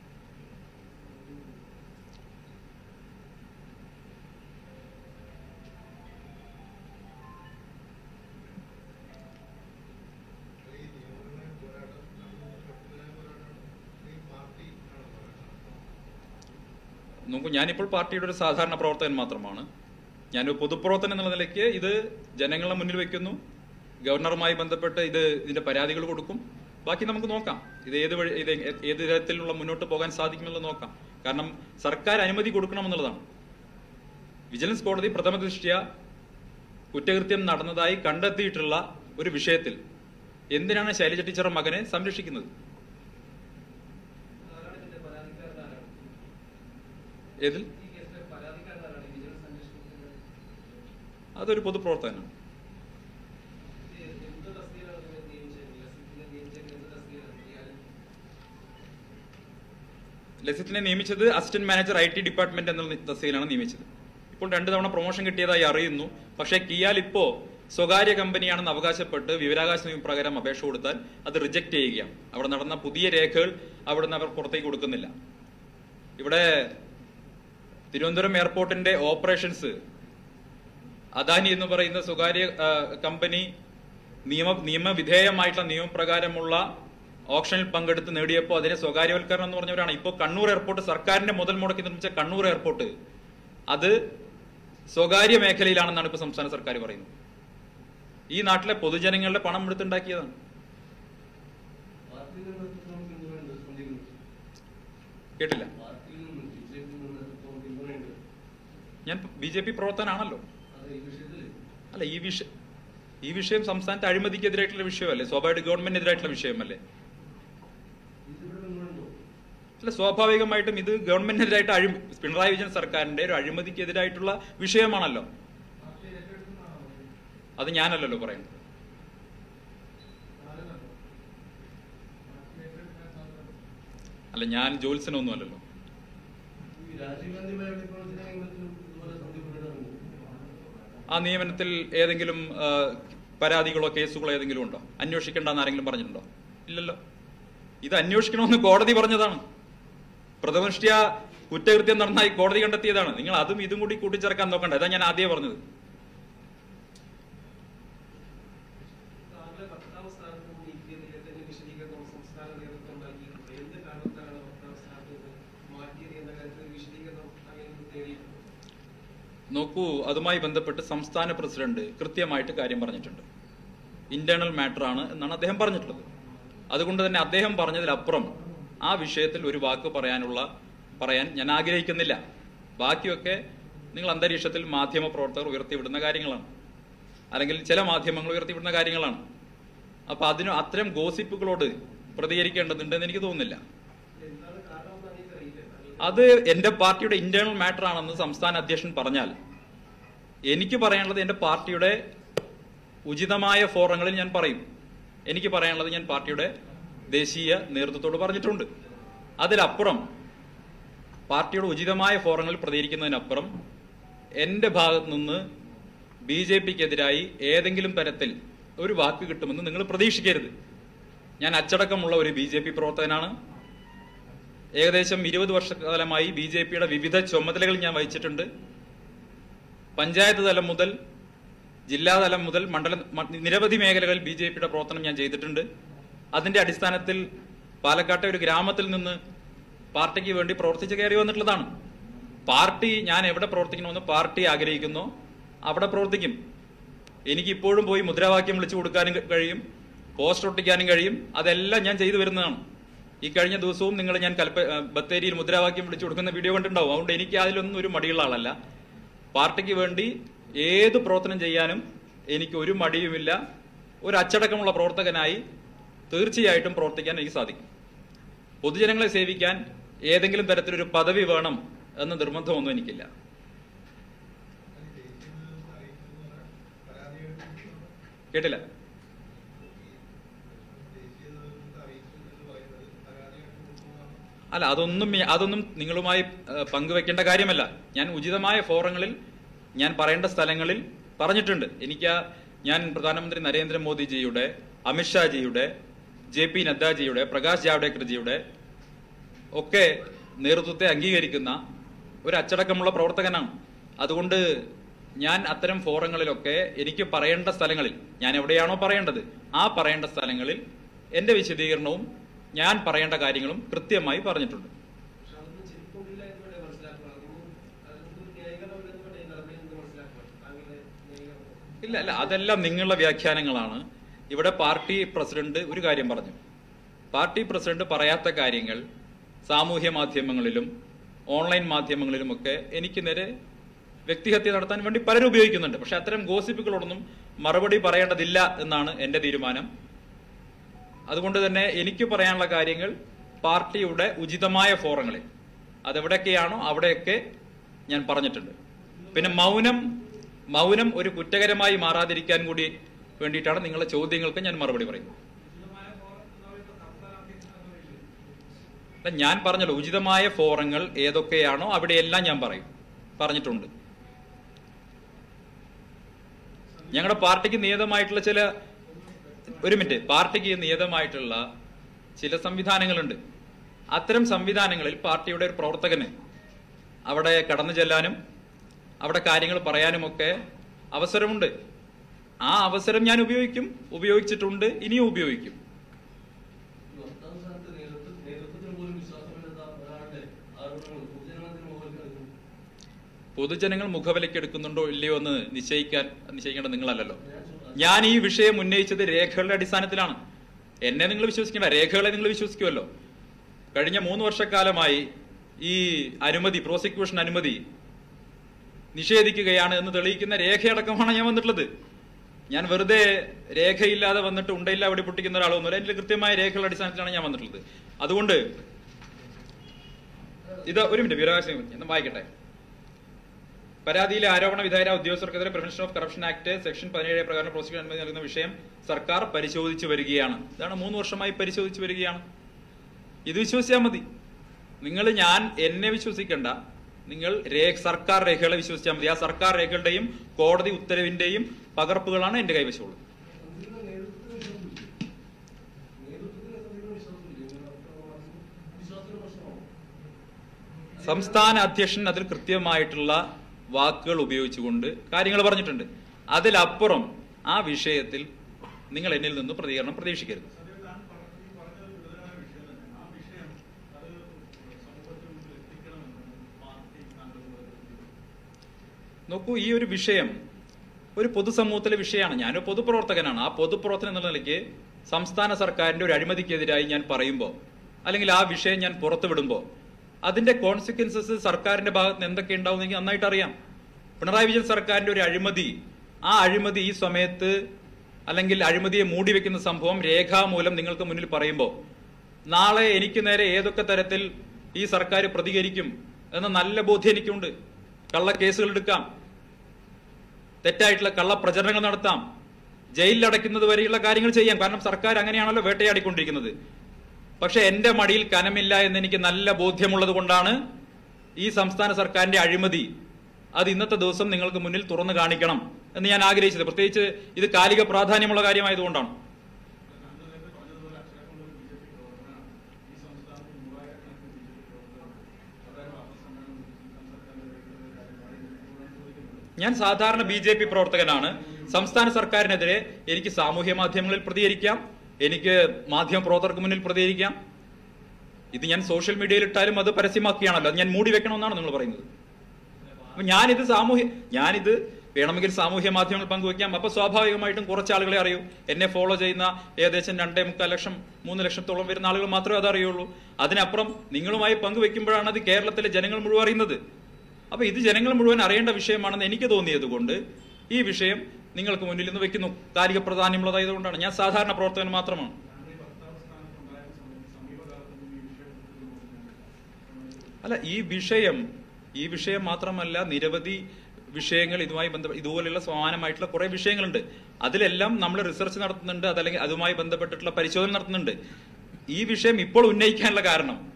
ഈ നിയമപരമായ പോരാട്ടം നടത്തുന്ന പോരാട്ടം ഈ പാർട്ടി ആണ് പറയുന്നത് നോക്കൂ ഞാനിപ്പോൾ പാർട്ടിയുടെ ഒരു സാധാരണ പ്രവർത്തകൻ മാത്രമാണ് ഞാനൊരു പൊതുപ്രവർത്തനം എന്നുള്ള നിലയ്ക്ക് ഇത് ജനങ്ങളുടെ മുന്നിൽ വെക്കുന്നു ഗവർണറുമായി ബന്ധപ്പെട്ട് ഇത് ഇതിന്റെ പരാതികൾ കൊടുക്കും ബാക്കി നമുക്ക് നോക്കാം ഇത് ഏത് വഴി ഇത് ഏത് തരത്തിലുള്ള മുന്നോട്ട് പോകാൻ സാധിക്കുമെന്നുള്ളത് നോക്കാം കാരണം സർക്കാർ അനുമതി കൊടുക്കണമെന്നുള്ളതാണ് വിജിലൻസ് കോടതി പ്രഥമ ദൃഷ്ട്യ കുറ്റകൃത്യം നടന്നതായി കണ്ടെത്തിയിട്ടുള്ള ഒരു വിഷയത്തിൽ എന്തിനാണ് ശൈലജ ടീച്ചറുടെ മകനെ സംരക്ഷിക്കുന്നത് ആരാണ് ഇതിന്റെ പരാതിക്കാരനാരാണ് ഏതിൽ ഈ കേസിലെ പരാതിക്കാരനാരാണ് ഈ വിജിലൻസ് അന്വേഷണത്തിന്റെ അതൊരു പൊതുപ്രവർത്തകനാണ് ഇത് എന്ത് തസ്തികയിലാണ് ഇതിനെ നിയമിച്ചത് ലസിത്തിനെ നിയമിച്ചത് എന്ത് തസ്തികയിലാണ് ഇയാൾ ലസിത്തിനെ നിയമിച്ചത് assistant manager I T department എന്ന തസ്തികയിലാണ് നിയമിച്ചത് ഇപ്പോൾ രണ്ടു തവണ പ്രൊമോഷൻ കിട്ടിയതായി അറിയുന്നു പക്ഷേ കിയാൽ ഇപ്പോ സ്വകാര്യ കമ്പനിയാണെന്ന് അവകാശപ്പെട്ട് വിവരാകാശ നിയമ പ്രകാരം അപേക്ഷ കൊടുത്താൽ അത് റിജക്ട് ചെയ്യുകയാണ് അവിടെ നടന്ന പുതിയ രേഖകൾ അവിടുന്ന് അവർ പുറത്തേക്ക് കൊടുക്കുന്നില്ല ഇവിടെ തിരുവനന്തപുരം എയർപോർട്ടിന്റെ ഓപ്പറേഷൻസ് അദാനി എന്ന് പറയുന്ന സ്വകാര്യ ആ, കമ്പനി നിയമ നിയമവിധേയമായിട്ടുള്ള നിയമപ്രകാരമുള്ള ഓപ്ഷനിൽ പങ്കെടുത്ത് നേടിയപ്പോൾ അതിനെ സ്വകാര്യവൽക്കരണം എന്ന് പറഞ്ഞവരാണ് ഇപ്പോൾ കണ്ണൂർ എയർപോർട്ട് സർക്കാരിന്റെ മുതൽ മുടക്കി നിർമ്മിച്ച കണ്ണൂർ എയർപോർട്ട് അത് സ്വകാര്യ മേഖലയിലാണെന്നാണ് ഇപ്പോൾ സംസ്ഥാന സർക്കാർ പറയുന്നത് ഈ നാട്ടിലെ പൊതുജനങ്ങളുടെ പണം എടുത്തുണ്ടാക്കിയതാണ് പാർട്ടിയിൽ നിന്ന് എത്രത്തോളം പിന്തുണയുണ്ട് സന്ദീപിന് കേട്ടില്ല പാർട്ടിയിൽ നിന്ന് ബി ജെ പിയിൽ നിന്ന് എത്രത്തോളം പിന്തുണയുണ്ട് ഞാൻ ബി ജെ പി പ്രവർത്തനാണല്ലോ അത് ഈ വിഷയത്തിൽ അല്ല ഈ വിഷയം ഈ വിഷയം സംസ്ഥാനത്തെ അഴിമതിക്കെതിരായിട്ടുള്ള വിഷയമല്ലേ സ്വാഭാവിക ഗവൺമെന്റിനെതിരായിട്ടുള്ള വിഷയമല്ലേ ബി ജെ പിയുടെ പിന്തുണയുണ്ടോ അല്ല സ്വാഭാവികമായിട്ടും ഇത് ഗവൺമെന്റിനെതിരായിട്ട് അഴി പിണറായി വിജയൻ സർക്കാരിന്റെ ഒരു അഴിമതിക്കെതിരായിട്ടുള്ള വിഷയമാണല്ലോ പാർട്ടി ഏറ്റെടുക്കുന്നതാണോ അത് ഞാനല്ലല്ലോ പറയുന്നത് ആരാണ് പാർട്ടി ഏറ്റെടുക്കാൻ സാധ്യത അല്ല ഞാൻ ജോത്സനൊന്നും അല്ലല്ലോ ഈ രാജീവ് ഗാന്ധി ബയോടെക് കോളേജിലെ നിയമനത്തിലും ഇതുപോലെ സന്ദീപിന്റെ ഇറങ്ങും ആ നിയമനത്തിൽ ഏതെങ്കിലും ആ, പരാതികളോ കേസുകളോ ഏതെങ്കിലും ഉണ്ടോ അന്വേഷിക്കേണ്ടെന്ന് ആരെങ്കിലും പറഞ്ഞിട്ടുണ്ടോ ഇല്ലല്ലോ ഇത് അന്വേഷിക്കണമെന്ന് കോടതി പറഞ്ഞതാണ് പ്രഥമദൃഷ്ട്യ കുറ്റകൃത്യം നടന്നായി കോടതി കണ്ടെത്തിയതാണ് നിങ്ങൾ അതും ഇതും കൂടി കൂട്ടിച്ചേർക്കാൻ നോക്കണ്ട ഇതാ ഞാൻ ആദ്യമേ പറഞ്ഞത് താങ്കളെ പത്താം സ്ഥാനത്ത് നിന്ന് നീക്കിയതിലെ തന്നെ വിശദീകരണം സംസ്ഥാന നേതൃത്വം നൽകിയിട്ടുണ്ട് എന്ത് കാരണത്താലാണ് പത്താം സ്ഥാനത്ത് നിന്ന് മാറ്റിയത് എന്ന കാര്യത്തിൽ ഒരു വിശദീകരണം അങ്ങനെ തേടിയിട്ടുണ്ട് നോക്കൂ അതുമായി ബന്ധപ്പെട്ട് സംസ്ഥാന പ്രസിഡന്റ് കൃത്യമായിട്ട് കാര്യം പറഞ്ഞിട്ടുണ്ട് ഇന്റേണൽ മാറ്റർ ആണ് എന്നാണ് അദ്ദേഹം പറഞ്ഞിട്ടുള്ളത് അതുകൊണ്ട് തന്നെ അദ്ദേഹം പറഞ്ഞതിലപ്പുറം ആ വിഷയത്തിൽ ഒരു വാക്ക് പറയാനുള്ള പറയാൻ ഞാൻ ആഗ്രഹിക്കുന്നില്ല ബാക്കിയൊക്കെ നിങ്ങൾ അന്തരീക്ഷത്തിൽ മാധ്യമ പ്രവർത്തകർ ഉയർത്തിവിടുന്ന കാര്യങ്ങളാണ് അല്ലെങ്കിൽ ചില മാധ്യമങ്ങൾ ഉയർത്തിവിടുന്ന കാര്യങ്ങളാണ് അപ്പൊ അതിന് അത്തരം ഗോസിപ്പുകളോട് പ്രതികരിക്കേണ്ടതുണ്ടെന്ന് എനിക്ക് തോന്നുന്നില്ല എന്താണ് കാരണമെന്ന് എനിക്കറിയില്ല അത് എന്റെ പാർട്ടിയുടെ ഇന്റേണൽ മാറ്റർ ആണെന്ന് സംസ്ഥാന അധ്യക്ഷൻ പറഞ്ഞാൽ എനിക്ക് പറയാനുള്ളത് എന്റെ പാർട്ടിയുടെ ഉചിതമായ ഫോറങ്ങളിൽ ഞാൻ പറയും എനിക്ക് പറയാനുള്ളത് ഞാൻ പാർട്ടിയുടെ ദേശീയ നേതൃത്വത്തോട് പറഞ്ഞിട്ടുണ്ട് അതിലപ്പുറം പാർട്ടിയുടെ ഉചിതമായ ഫോറങ്ങളിൽ പ്രതികരിക്കുന്നതിനപ്പുറം എന്റെ ഭാഗത്ത് നിന്ന് ബി ജെ പിക്കെതിരായി ഏതെങ്കിലും തരത്തിൽ ഒരു വാക്ക് കിട്ടുമെന്ന് നിങ്ങൾ പ്രതീക്ഷിക്കരുത് ഞാൻ അച്ചടക്കമുള്ള ഒരു ബി ജെ പി പ്രവർത്തകനാണ് ഏകദേശം ഇരുപത് വർഷക്കാലമായി ബി ജെ പിയുടെ വിവിധ ചുമതലകൾ ഞാൻ വഹിച്ചിട്ടുണ്ട് പഞ്ചായത്ത് തലം മുതൽ ജില്ലാതലം മുതൽ മണ്ഡല മ- നിരവധി മേഖലകളിൽ ബി ജെ പിയുടെ പ്രവർത്തനം ഞാൻ ചെയ്തിട്ടുണ്ട് അതിന്റെ അടിസ്ഥാനത്തിൽ പാലക്കാട്ടെ ഒരു ഗ്രാമത്തിൽ നിന്ന് പാർട്ടിക്ക് വേണ്ടി പ്രവർത്തിച്ച് കയറി വന്നിട്ടുള്ളതാണ് പാർട്ടി ഞാൻ എവിടെ പ്രവർത്തിക്കണമെന്ന് പാർട്ടി ആഗ്രഹിക്കുന്നു അവിടെ പ്രവർത്തിക്കും എനിക്ക് ഇപ്പോഴും പോയി മുദ്രാവാക്യം വിളിച്ചു കൊടുക്കാനും ക- കഴിയും പോസ്റ്റർ ഒട്ടിക്കാനും കഴിയും അതെല്ലാം ഞാൻ ചെയ്തു വരുന്നതാണ് ഈ കഴിഞ്ഞ ദിവസവും നിങ്ങൾ ഞാൻ കൽപ്പ ഏഹ് ബത്തേരിയിൽ മുദ്രാവാക്യം വിളിച്ചു കൊടുക്കുന്ന വീഡിയോ കണ്ടിട്ടുണ്ടാവും അതുകൊണ്ട് എനിക്ക് അതിലൊന്നും ഒരു മടിയുള്ള ആളല്ല പാർട്ടിക്ക് വേണ്ടി ഏത് പ്രവർത്തനം ചെയ്യാനും എനിക്ക് ഒരു മടിയുമില്ല ഒരു അച്ചടക്കമുള്ള പ്രവർത്തകനായി തീർച്ചയായിട്ടും പ്രവർത്തിക്കാൻ എനിക്ക് സാധിക്കും പൊതുജനങ്ങളെ സേവിക്കാൻ ഏതെങ്കിലും തരത്തിലൊരു പദവി വേണം എന്ന നിർബന്ധമൊന്നും എനിക്കില്ല അത് ദേശീയ നേതൃത്വം അറിയിക്കുന്നു പരാതി എടുക്കുന്നു കേട്ടില്ല ദേശീയ നേതൃത്വത്തെ അറിയിച്ചു എന്ന് പറയുന്നത് അല്ല അതൊന്നും ഈ- അതൊന്നും നിങ്ങളുമായി ഏഹ്, പങ്കുവെക്കേണ്ട കാര്യമല്ല ഞാൻ ഉചിതമായ ഫോറങ്ങളിൽ ഞാൻ പറയേണ്ട സ്ഥലങ്ങളിൽ പറഞ്ഞിട്ടുണ്ട് എനിക്ക് ആ- ഞാൻ പ്രധാനമന്ത്രി നരേന്ദ്രമോദിജിയുടെ അമിത്ഷാജിയുടെ ജെ പി നദ്ദാജിയുടെ പ്രകാശ് ജാവ്ഡേക്കർജിയുടെ ഒക്കെ നേതൃത്വത്തെ അംഗീകരിക്കുന്ന ഒരു അച്ചടക്കമുള്ള പ്രവർത്തകനാണ് അതുകൊണ്ട് ഞാൻ അത്തരം ഫോറങ്ങളിലൊക്കെ എനിക്ക് പറയേണ്ട സ്ഥലങ്ങളിൽ ഞാൻ എവിടെയാണോ പറയേണ്ടത് ആ പറയേണ്ട സ്ഥലങ്ങളിൽ എന്റെ വിശദീകരണവും ഞാൻ പറയേണ്ട കാര്യങ്ങളും കൃത്യമായി പറഞ്ഞിട്ടുണ്ട് പക്ഷെ അതൊന്നും ചെരിക്കൊണ്ടില്ല എന്ന് വേണേ മനസ്സിലാക്കുക അതൊന്നും അതൊന്നും ന്യായീകരണമില്ലെന്ന് വേണേ ഈ നടപടിയിൽ നിന്ന് മനസ്സിലാക്കുക താങ്കളുടെ ന്യായീകരണം ഇല്ല അല്ല അതെല്ലാം നിങ്ങളുടെ വ്യാഖ്യാനങ്ങളാണ് ഇവിടെ പാർട്ടി പ്രസിഡന്റ് ഒരു കാര്യം പറഞ്ഞു പാർട്ടി പ്രസിഡന്റ് പറയാത്ത കാര്യങ്ങൾ സാമൂഹ്യ മാധ്യമങ്ങളിലും ഓൺലൈൻ മാധ്യമങ്ങളിലുമൊക്കെ എനിക്ക് നേരെ വ്യക്തിഹത്യ നടത്താൻ വേണ്ടി പലരും ഉപയോഗിക്കുന്നുണ്ട് പക്ഷെ അത്തരം ഗോസിപ്പുകളോടൊന്നും മറുപടി പറയേണ്ടതില്ല എന്നാണ് എന്റെ തീരുമാനം അതുകൊണ്ട് തന്നെ എനിക്ക് പറയാനുള്ള കാര്യങ്ങൾ പാർട്ടിയുടെ ഉചിതമായ ഫോറങ്ങളിൽ അതെവിടെയൊക്കെയാണോ അവിടെയൊക്കെ ഞാൻ പറഞ്ഞിട്ടുണ്ട് പിന്നെ മൗനം മൗനം ഒരു കുറ്റകരമായി മാറാതിരിക്കാൻ കൂടി വേണ്ടിയിട്ടാണ് നിങ്ങളുടെ ചോദ്യങ്ങൾക്ക് ഞാൻ മറുപടി പറയുന്നത് അല്ല, ഞാൻ പറഞ്ഞല്ലോ ഉചിതമായ ഫോറങ്ങൾ ഏതൊക്കെയാണോ അവിടെയെല്ലാം ഞാൻ പറയും പറഞ്ഞിട്ടുണ്ട് ഞങ്ങളുടെ പാർട്ടിക്ക് നിയതമായിട്ടുള്ള ചില ഒരു മിനിറ്റ് പാർട്ടിക്ക് നിയതമായിട്ടുള്ള ചില സംവിധാനങ്ങളുണ്ട് അത്തരം സംവിധാനങ്ങളിൽ പാർട്ടിയുടെ ഒരു പ്രവർത്തകന് അവിടെ കടന്നു ചെല്ലാനും അവിടെ കാര്യങ്ങൾ പറയാനുമൊക്കെ അവസരമുണ്ട് ആ അവസരം ഞാൻ ഉപയോഗിക്കും ഉപയോഗിച്ചിട്ടുണ്ട് ഇനിയും ഉപയോഗിക്കും വർത്തമാന സ്ഥാനത്ത് നേതൃത്വ- നേതൃത്വത്തിന് പോലും വിശ്വാസമില്ലാത്ത ഒരാളുടെ ആരോപണങ്ങൾ പൊതുജനത്തിന് മുകളിൽ എടുക്കുന്നു പൊതുജനങ്ങൾ മുഖവിലക്കെടുക്കുന്നുണ്ടോ ഇല്ലയോ എന്ന് നിശ്ചയിക്കാൻ നിശ്ചയിക്കേണ്ടത് നിങ്ങളല്ലല്ലോ ഞാൻ ഈ വിഷയം ഉന്നയിച്ചത് രേഖകളുടെ അടിസ്ഥാനത്തിലാണ് എന്നെ നിങ്ങൾ വിശ്വസിക്കേണ്ട രേഖകളെ നിങ്ങൾ വിശ്വസിക്കുമല്ലോ കഴിഞ്ഞ മൂന്ന് വർഷക്കാലമായി ഈ അനുമതി പ്രോസിക്യൂഷൻ അനുമതി നിഷേധിക്കുകയാണ് എന്ന് തെളിയിക്കുന്ന രേഖയടക്കമാണ് ഞാൻ വന്നിട്ടുള്ളത് ഞാൻ വെറുതെ രേഖയില്ലാതെ വന്നിട്ട് ഉണ്ടയില്ല അവിടെ പൊട്ടിക്കുന്ന ഒരാളൊന്നുമില്ല എന്റെ കൃത്യമായ രേഖകളുടെ അടിസ്ഥാനത്തിലാണ് ഞാൻ വന്നിട്ടുള്ളത് അതുകൊണ്ട് ഇത് ഒരു മിനിറ്റ് വിവരാവകാശം എന്ന് വായിക്കട്ടെ പരാതിയിലെ ആരോപണ വിധേയരായ ഉദ്യോഗസ്ഥർക്കെതിരെ prevention of corruption act section പതിനേഴ് പ്രകാരം പ്രോസിക്യൂഷൻ അനുമതി നൽകുന്ന വിഷയം സർക്കാർ പരിശോധിച്ചു വരികയാണ് ഇതാണ് മൂന്ന് വർഷമായി പരിശോധിച്ചു വരികയാണ് ഇത് വിശ്വസിച്ചാൽ മതി നിങ്ങൾ ഞാൻ എന്നെ വിശ്വസിക്കണ്ട നിങ്ങൾ രേഖ സർക്കാർ രേഖകളെ വിശ്വസിച്ചാൽ മതി ആ സർക്കാർ രേഖകളുടെയും കോടതി ഉത്തരവിന്റെയും പകർപ്പുകളാണ് എന്റെ കൈവശമുള്ളത് സംഘടന നേതൃത്വത്തിന് വിശ്വാസമില്ല നേതൃത്വത്തിന് സംഘടന വിശ്വാസമില്ല ഇങ്ങനെ വിശ്വാസത്തിന്റെ പ്രശ്നമാണോ സംസ്ഥാന അധ്യക്ഷൻ അതിൽ കൃത്യമായിട്ടുള്ള വാക്കുകൾ ഉപയോഗിച്ചുകൊണ്ട് കാര്യങ്ങൾ പറഞ്ഞിട്ടുണ്ട് അതിലപ്പുറം ആ വിഷയത്തിൽ നിങ്ങൾ എന്നിൽ നിന്ന് പ്രതികരണം പ്രതീക്ഷിക്കരുത് സത്യത്തിൽ താൻ പറഞ്ഞ- ഈ പറഞ്ഞത് ഗുരുതരമായ വിഷയം തന്നെ. ആ വിഷയം അത് സമൂഹത്തിന് മുമ്പിൽ എത്തിക്കണമെന്ന് പാർട്ടി താങ്കൾ നിർദ്ദേശിക്കുന്നു. നോക്കൂ ഈ ഒരു വിഷയം ഒരു പൊതുസമൂഹത്തിലെ വിഷയമാണ് ഞാനൊരു പൊതുപ്രവർത്തകനാണ് ആ പൊതുപ്രവർത്തനം എന്നുള്ള നിലയ്ക്ക് സംസ്ഥാന സർക്കാരിന്റെ ഒരു അഴിമതിക്കെതിരായി ഞാൻ പറയുമ്പോൾ അല്ലെങ്കിൽ ആ വിഷയം ഞാൻ പുറത്തുവിടുമ്പോൾ അതിന്റെ കോൺസിക്വൻസസ് സർക്കാരിന്റെ ഭാഗത്ത് നിന്ന് എന്തൊക്കെ ഉണ്ടാവും എനിക്ക് നന്നായിട്ട് അറിയാം പിണറായി വിജയൻ സർക്കാരിന്റെ ഒരു അഴിമതി ആ അഴിമതി ഈ സമയത്ത് അല്ലെങ്കിൽ അഴിമതിയെ മൂടി വെക്കുന്ന സംഭവം രേഖാമൂലം നിങ്ങൾക്ക് മുന്നിൽ പറയുമ്പോൾ നാളെ എനിക്ക് നേരെ ഏതൊക്കെ തരത്തിൽ ഈ സർക്കാർ പ്രതികരിക്കും എന്ന നല്ല ബോധ്യം എനിക്കുണ്ട് കള്ളക്കേസുകൾ എടുക്കാം തെറ്റായിട്ടുള്ള കള്ളപ്രചരണങ്ങൾ നടത്താം ജയിലിൽ അടയ്ക്കുന്നത് വരെയുള്ള കാര്യങ്ങൾ ചെയ്യാം കാരണം സർക്കാർ അങ്ങനെയാണല്ലോ വേട്ടയാടിക്കൊണ്ടിരിക്കുന്നത് പക്ഷെ എന്റെ മടിയിൽ കനമില്ല എന്ന് എനിക്ക് നല്ല ബോധ്യമുള്ളത് കൊണ്ടാണ് ഈ സംസ്ഥാന സർക്കാരിന്റെ അഴിമതി അത് ഇന്നത്തെ ദിവസം നിങ്ങൾക്ക് മുന്നിൽ തുറന്നു കാണിക്കണം എന്ന് ഞാൻ ആഗ്രഹിച്ചത് പ്രത്യേകിച്ച് ഇത് കാലിക പ്രാധാന്യമുള്ള കാര്യമായതുകൊണ്ടാണ് താങ്കൾ നേരത്തെ പറഞ്ഞതുപോലെ അച്ചടക്കമുള്ള ഒരു ബി ജെ പി പ്രവർത്തനമാണ് ഈ സംസ്ഥാനത്ത് നൂറായിരക്കണക്കിന് ബി ജെ പി പ്രവർത്തകർ അതായത് വാർത്താസമ്മേളനം സംസ്ഥാന സർക്കാരിന്റെ കാര്യമായി ചോദിക്കുന്നത് ഞാൻ സാധാരണ ബി ജെ പി പ്രവർത്തകനാണ് സംസ്ഥാന സർക്കാരിനെതിരെ എനിക്ക് സാമൂഹ്യ മാധ്യമങ്ങളിൽ പ്രതികരിക്കാം എനിക്ക് മാധ്യമ പ്രവർത്തകർക്ക് മുന്നിൽ പ്രതികരിക്കാം ഇത് ഞാൻ സോഷ്യൽ മീഡിയയിൽ ഇട്ടാലും അത് പരസ്യമാക്കിയാണല്ലോ അത് ഞാൻ മൂടി വെക്കണമെന്നാണ് നിങ്ങൾ പറയുന്നത് അപ്പൊ ഞാനിത് സാമൂഹ്യ ഞാനിത് വേണമെങ്കിൽ സാമൂഹ്യ മാധ്യമങ്ങൾ പങ്കുവെക്കാം അപ്പൊ സ്വാഭാവികമായിട്ടും കുറച്ച് ആളുകളെ അറിയൂ എന്നെ ഫോളോ ചെയ്യുന്ന ഏകദേശം രണ്ടേ മുക്കാൽ ലക്ഷം മൂന്ന് ലക്ഷത്തോളം വരുന്ന ആളുകൾ മാത്രമേ അത് അറിയുള്ളൂ അതിനപ്പുറം നിങ്ങളുമായി പങ്കുവെക്കുമ്പോഴാണ് അത് കേരളത്തിലെ ജനങ്ങൾ മുഴുവൻ അറിയുന്നത് അപ്പൊ ഇത് ജനങ്ങൾ മുഴുവൻ അറിയേണ്ട വിഷയമാണെന്ന് എനിക്ക് തോന്നിയത് കൊണ്ട് ഈ വിഷയം നിങ്ങൾക്ക് മുന്നിൽ നിന്ന് വെക്കുന്നു കാലിക പ്രാധാന്യമുള്ളതായതുകൊണ്ടാണ് ഞാൻ സാധാരണ പ്രവർത്തകൻ മാത്രമാണ് താങ്കൾ ഈ ഭർത്താവ് സ്ഥാനത്തുണ്ടായിരുന്ന സമയത്ത് സമീപകാലത്തൊന്നും ഈ വിഷയം എടുത്തിരുന്നു അല്ല ഈ വിഷയം ഈ വിഷയം മാത്രമല്ല നിരവധി വിഷയങ്ങൾ ഇതുമായി ബന്ധപ്പെട്ട് ഇതുപോലെയുള്ള സമാനമായിട്ടുള്ള കുറെ വിഷയങ്ങളുണ്ട് അതിലെല്ലാം നമ്മൾ റിസർച്ച് നടത്തുന്നുണ്ട് അതല്ലെങ്കിൽ അതുമായി ബന്ധപ്പെട്ടിട്ടുള്ള പരിശോധന നടത്തുന്നുണ്ട് ഈ വിഷയം ഇപ്പോൾ ഉന്നയിക്കാനുള്ള കാരണം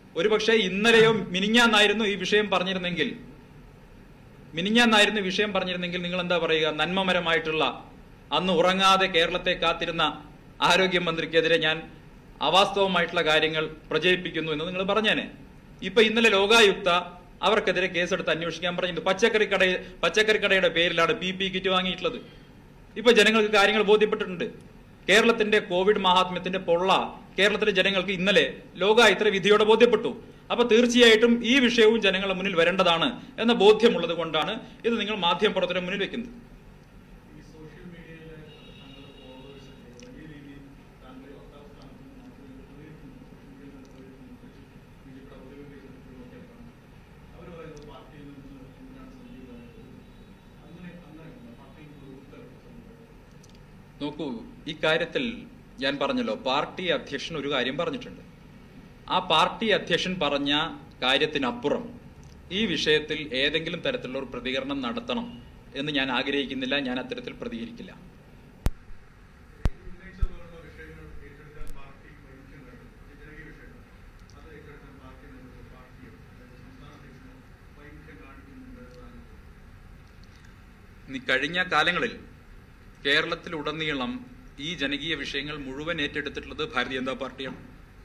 ഒരുപക്ഷെ ഇന്നലെയോ മിനിഞ്ഞാന്നായിരുന്നു ഈ വിഷയം പറഞ്ഞിരുന്നെങ്കിൽ മിനിഞ്ഞാന്നായിരുന്നു ഈ വിഷയം പറഞ്ഞിരുന്നെങ്കിൽ നിങ്ങൾ എന്താ പറയുക നന്മമരമായിട്ടുള്ള അന്ന് ഉറങ്ങാതെ കേരളത്തെ കാത്തിരുന്ന ആരോഗ്യമന്ത്രിക്കെതിരെ ഞാൻ അവാസ്തവമായിട്ടുള്ള കാര്യങ്ങൾ പ്രചരിപ്പിക്കുന്നു എന്ന് നിങ്ങൾ പറഞ്ഞേനെ ഇപ്പൊ ഇന്നലെ ലോകായുക്ത അവർക്കെതിരെ കേസെടുത്ത് അന്വേഷിക്കാൻ പറഞ്ഞിട്ടുണ്ട് പച്ചക്കറി കട പച്ചക്കറി കടയുടെ പേരിലാണ് പി പി കിറ്റ് വാങ്ങിയിട്ടുള്ളത് ഇപ്പൊ ജനങ്ങൾക്ക് കാര്യങ്ങൾ ബോധ്യപ്പെട്ടിട്ടുണ്ട് കേരളത്തിന്റെ കോവിഡ് മഹാത്മ്യത്തിന്റെ പൊള്ള കേരളത്തിലെ ജനങ്ങൾക്ക് ഇന്നലെ ലോകായുക്ത വിധിയോടെ ബോധ്യപ്പെട്ടു അപ്പൊ തീർച്ചയായിട്ടും ഈ വിഷയവും ജനങ്ങളുടെ മുന്നിൽ വരേണ്ടതാണ് എന്ന ബോധ്യമുള്ളത് കൊണ്ടാണ് ഇത് നിങ്ങൾ മാധ്യമപ്രവർത്തനം മുന്നിൽ വെക്കുന്നത് ഈ സോഷ്യൽ മീഡിയയിലെ താങ്കളുടെ ഫോളോവേഴ്സ് വലിയ രീതിയിൽ താങ്കളുടെ വക്താവ് സ്ഥാനത്ത് നിന്ന് മാത്രമേ പ്രതികരിക്കുന്നു സോഷ്യൽ മീഡിയയിൽ പ്രതികരിക്കുന്നു ബി ജെ പിയുടെ ഔദ്യോഗിക ഫേസ്ബുക്കിലൊക്കെ കാണാം അവർ പറയുന്നത് പാർട്ടിയിൽ നിന്ന് എന്തിനാണ് സജീവമായത് അങ്ങനെ അങ്ങനെ പാർട്ടിയിൽ നിന്ന് ഉത്തരം സജീവമായത് നോക്കൂ ഈ കാര്യത്തിൽ ഞാൻ പറഞ്ഞല്ലോ പാർട്ടി അധ്യക്ഷൻ ഒരു കാര്യം പറഞ്ഞിട്ടുണ്ട് ആ പാർട്ടി അധ്യക്ഷൻ പറഞ്ഞ കാര്യത്തിനപ്പുറം ഈ വിഷയത്തിൽ ഏതെങ്കിലും തരത്തിലുള്ള ഒരു പ്രതികരണം നടത്തണം എന്ന് ഞാൻ ആഗ്രഹിക്കുന്നില്ല ഞാൻ അത്തരത്തിൽ പ്രതികരിക്കില്ല ഉന്നയിച്ച പോലുള്ള വിഷയങ്ങൾ ഏറ്റെടുക്കാൻ പാർട്ടി വഹിക്കാൻ വേണം ജനകീയ വിഷയങ്ങൾ അത് ഏറ്റെടുക്കാൻ പാർട്ടി നേതൃത്വം പാർട്ടിയോ അതായത് സംസ്ഥാന അധ്യക്ഷനോ വൈമുഖ്യം കാണിക്കുന്നുണ്ട് എന്നാണ് ഇനി കഴിഞ്ഞ കാലങ്ങളിൽ കേരളത്തിലുടനീളം ഈ ജനകീയ വിഷയങ്ങൾ മുഴുവൻ ഏറ്റെടുത്തിട്ടുള്ളത് ഭാരതീയ ജനതാ പാർട്ടിയാണ്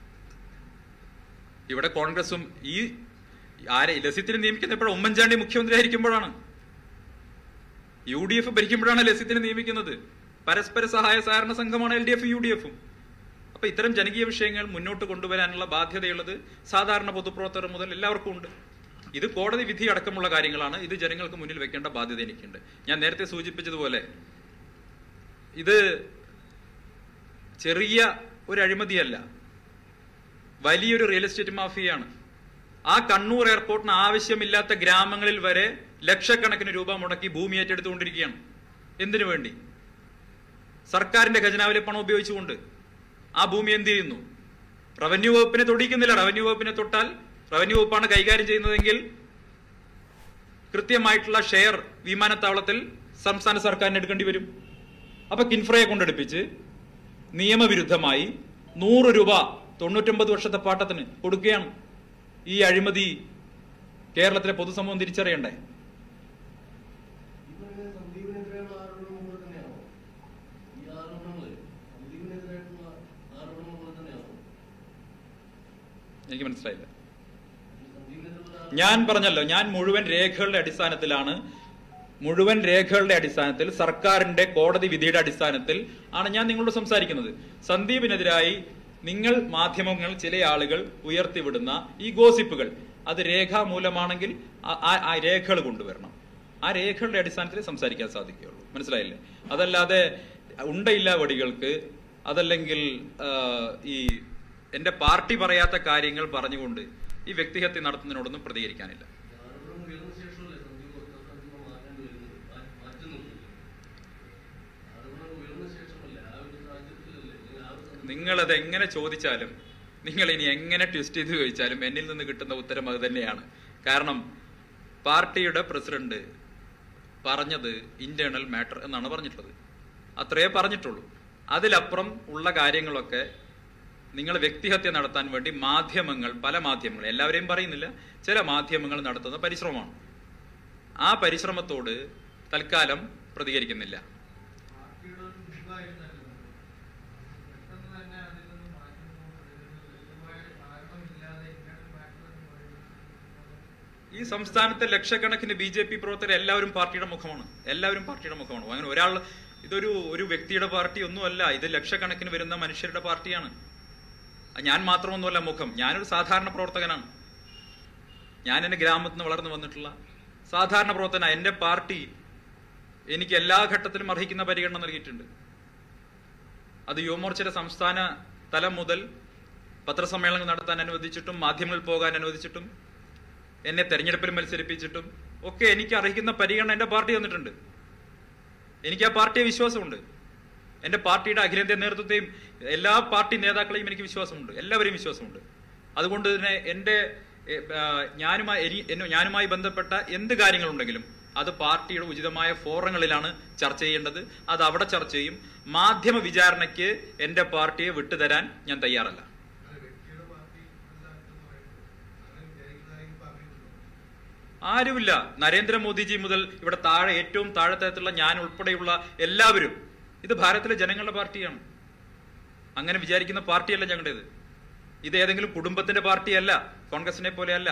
ഇവിടെ കോൺഗ്രസും ഈ ആരെ ലസിത്തിനെ നിയമിക്കുന്നത് എപ്പോഴും ഉമ്മൻചാണ്ടി മുഖ്യമന്ത്രി ആയിരിക്കുമ്പോഴാണ് യു ഡി എഫ് ഭരിക്കുമ്പോഴാണ് ലസിത്തിനെ നിയമിക്കുന്നത് പരസ്പര സഹായ സഹകരണ സംഘമാണ് L D F U D എഫും അപ്പൊ ഇത്തരം ജനകീയ വിഷയങ്ങൾ മുന്നോട്ട് കൊണ്ടുവരാനുള്ള ബാധ്യതയുള്ളത് സാധാരണ പൊതുപ്രവർത്തകർ മുതൽ എല്ലാവർക്കും ഉണ്ട് ഇത് കോടതി വിധി അടക്കമുള്ള കാര്യങ്ങളാണ് ഇത് ജനങ്ങൾക്ക് മുന്നിൽ വെക്കേണ്ട ബാധ്യത എനിക്കുണ്ട് ഞാൻ നേരത്തെ സൂചിപ്പിച്ചതുപോലെ ഇത് ചെറിയ ഒരു അഴിമതിയല്ല വലിയൊരു റിയൽ എസ്റ്റേറ്റ് മാഫിയയാണ് ആ കണ്ണൂർ എയർപോർട്ടിന് ആവശ്യമില്ലാത്ത ഗ്രാമങ്ങളിൽ വരെ ലക്ഷക്കണക്കിന് രൂപ മുടക്കി ഭൂമി ഏറ്റെടുത്തുകൊണ്ടിരിക്കുകയാണ് എന്തിനു വേണ്ടി സർക്കാരിന്റെ ഖജനാവിലെ പണം ഉപയോഗിച്ചുകൊണ്ട് ആ ഭൂമി എന്ത് ചെയ്യുന്നു റവന്യൂ വകുപ്പിനെ തൊടിക്കുന്നില്ല റവന്യൂ വകുപ്പിനെ തൊട്ടാൽ റവന്യൂ വകുപ്പാണ് കൈകാര്യം ചെയ്യുന്നതെങ്കിൽ കൃത്യമായിട്ടുള്ള ഷെയർ വിമാനത്താവളത്തിൽ സംസ്ഥാന സർക്കാരിന് എടുക്കേണ്ടി വരും അപ്പൊ കിൻഫ്രയെ കൊണ്ടെടുപ്പിച്ച് നിയമവിരുദ്ധമായി നൂറ് രൂപ തൊണ്ണൂറ്റൊമ്പത് വർഷത്തെ പാട്ടത്തിന് കൊടുക്കുകയാണ് ഈ അഴിമതി കേരളത്തിലെ പൊതുസമൂഹം തിരിച്ചറിയണ്ടേ ഇവരുടെ സന്ദീപിനെതിരെയുള്ള ആരോപണം പോലെ തന്നെയാണോ ഈ ആരോപണങ്ങൾ സന്ദീപിനെതിരായിട്ടുള്ള ആരോപണങ്ങൾ പോലെ തന്നെയാണോ എനിക്ക് മനസ്സിലായില്ല ഈ സന്ദീപിനെതിരെയുള്ള ഞാൻ പറഞ്ഞല്ലോ ഞാൻ മുഴുവൻ രേഖകളുടെ അടിസ്ഥാനത്തിലാണ് മുഴുവൻ രേഖകളുടെ അടിസ്ഥാനത്തിൽ സർക്കാരിന്റെ കോടതി വിധിയുടെ അടിസ്ഥാനത്തിൽ ആണ് ഞാൻ നിങ്ങളോട് സംസാരിക്കുന്നത് സന്ദീപിനെതിരായി നിങ്ങൾ മാധ്യമങ്ങൾ ചില ആളുകൾ ഉയർത്തിവിടുന്ന ഈ ഗോസിപ്പുകൾ അത് രേഖാമൂലമാണെങ്കിൽ ആ- ആ- ആ രേഖകൾ കൊണ്ടുവരണം ആ രേഖകളുടെ അടിസ്ഥാനത്തിൽ സംസാരിക്കാൻ സാധിക്കുകയുള്ളൂ മനസ്സിലായില്ലേ അതല്ലാതെ ഉണ്ടയില്ല വടികൾക്ക് അതല്ലെങ്കിൽ ആ, ഈ എന്റെ പാർട്ടി പറയാത്ത കാര്യങ്ങൾ പറഞ്ഞുകൊണ്ട് ഈ വ്യക്തിഹത്യ നടത്തുന്നതിനോടൊന്നും പ്രതികരിക്കാനില്ല ഈ ആരോപണം ഉയർന്ന ശേഷമല്ലേ സന്ദീപ് വസ്ത്രസ്ഥാനത്ത് മാറ്റേണ്ടി വരുന്നത് മാ- മാറ്റുന്നത് ആരോപണം ഉയർന്ന ശേഷമല്ലേ ആ ഒരു സാഹചര്യത്തിലല്ലേ അല്ലെങ്കിൽ ആ ഒരു സന്ദർഭത്തിൽ നിങ്ങളത് എങ്ങനെ ചോദിച്ചാലും നിങ്ങൾ ഇനി എങ്ങനെ ട്വിസ്റ്റ് ചെയ്ത് ചോദിച്ചാലും എന്നിൽ നിന്ന് കിട്ടുന്ന ഉത്തരം അത് തന്നെയാണ് കാരണം പാർട്ടിയുടെ പ്രസിഡന്റ് പറഞ്ഞത് ഇന്റേണൽ മാറ്റർ എന്നാണ് പറഞ്ഞിട്ടുള്ളത് അത്രയേ പറഞ്ഞിട്ടുള്ളൂ അതിലപ്പുറം ഉള്ള കാര്യങ്ങളൊക്കെ നിങ്ങൾ വ്യക്തിഹത്യ നടത്താൻ വേണ്ടി മാധ്യമങ്ങൾ പല മാധ്യമങ്ങൾ എല്ലാവരെയും പറയുന്നില്ല ചില മാധ്യമങ്ങൾ നടത്തുന്ന പരിശ്രമമാണ് ആ പരിശ്രമത്തോട് തൽക്കാലം പ്രതികരിക്കുന്നില്ല പാർട്ടിയുടെ ഒരു മുഖമായിരുന്നല്ലോ പെട്ടെന്ന് തന്നെ അതിൽ നിന്ന് മാറ്റുമ്പോൾ വ്യക്തമായ കാരണമില്ലാതെ ഇങ്ങനെ മാറ്റം എന്ന് പറയുന്നത് ഈ സംസ്ഥാനത്തെ ലക്ഷക്കണക്കിന് ബി ജെ പി പ്രവർത്തകർ എല്ലാവരും പാർട്ടിയുടെ മുഖമാണ് എല്ലാവരും പാർട്ടിയുടെ മുഖമാണ് അങ്ങനെ ഒരാൾ ഇതൊരു ഒരു വ്യക്തിയുടെ പാർട്ടി ഒന്നുമല്ല ഇത് ലക്ഷക്കണക്കിന് വരുന്ന മനുഷ്യരുടെ പാർട്ടിയാണ് അത് ഞാൻ മാത്രമൊന്നുമല്ല മുഖം ഞാനൊരു സാധാരണ പ്രവർത്തകനാണ് ഞാൻ എന്റെ ഗ്രാമത്തിൽ നിന്ന് വളർന്നു വന്നിട്ടുള്ള സാധാരണ പ്രവർത്തന എന്റെ പാർട്ടി എനിക്ക് എല്ലാ ഘട്ടത്തിലും അർഹിക്കുന്ന പരിഗണന നൽകിയിട്ടുണ്ട് അത് യുവമോർച്ചയുടെ സംസ്ഥാന തലം മുതൽ പത്രസമ്മേളനങ്ങൾ നടത്താൻ അനുവദിച്ചിട്ടും മാധ്യമങ്ങളിൽ പോകാൻ അനുവദിച്ചിട്ടും എന്നെ തെരഞ്ഞെടുപ്പിൽ മത്സരിപ്പിച്ചിട്ടും ഒക്കെ എനിക്ക് അർഹിക്കുന്ന പരിഗണന എന്റെ പാർട്ടി തന്നിട്ടുണ്ട് എനിക്ക് ആ പാർട്ടിയെ വിശ്വാസമുണ്ട് എന്റെ പാർട്ടിയുടെ അഖിലേന്ത്യാ നേതൃത്വത്തെയും എല്ലാ പാർട്ടി നേതാക്കളെയും എനിക്ക് വിശ്വാസമുണ്ട് എല്ലാവരെയും വിശ്വാസമുണ്ട് അതുകൊണ്ട് തന്നെ എന്റെ എ, ആ, ഞാനുമായി എനി- എന്നെ- ഞാനുമായി ബന്ധപ്പെട്ട എന്ത് കാര്യങ്ങളുണ്ടെങ്കിലും അത് പാർട്ടിയുടെ ഉചിതമായ ഫോറങ്ങളിലാണ് ചർച്ച ചെയ്യേണ്ടത് അത് അവിടെ ചർച്ച ചെയ്യും മാധ്യമ വിചാരണയ്ക്ക് എന്റെ പാർട്ടിയെ വിട്ടുതരാൻ ഞാൻ തയ്യാറല്ല അത് വ്യക്തിയുടെ പാർട്ടി അല്ല എന്ന് പറയുന്നത് ആരുമില്ല നരേന്ദ്രമോദിജി മുതൽ ഇവിടെ താഴെ ഏറ്റവും താഴെത്തരത്തിലുള്ള ഞാൻ ഉൾപ്പെടെയുള്ള എല്ലാവരും ഇത് ഭാരതത്തിലെ ജനങ്ങളുടെ പാർട്ടിയാണ് അങ്ങനെ വിചാരിക്കുന്ന പാർട്ടിയല്ല ഞങ്ങളുടേത് ഇത് ഏതെങ്കിലും കുടുംബത്തിന്റെ പാർട്ടിയല്ല കോൺഗ്രസിനെ പോലെയല്ല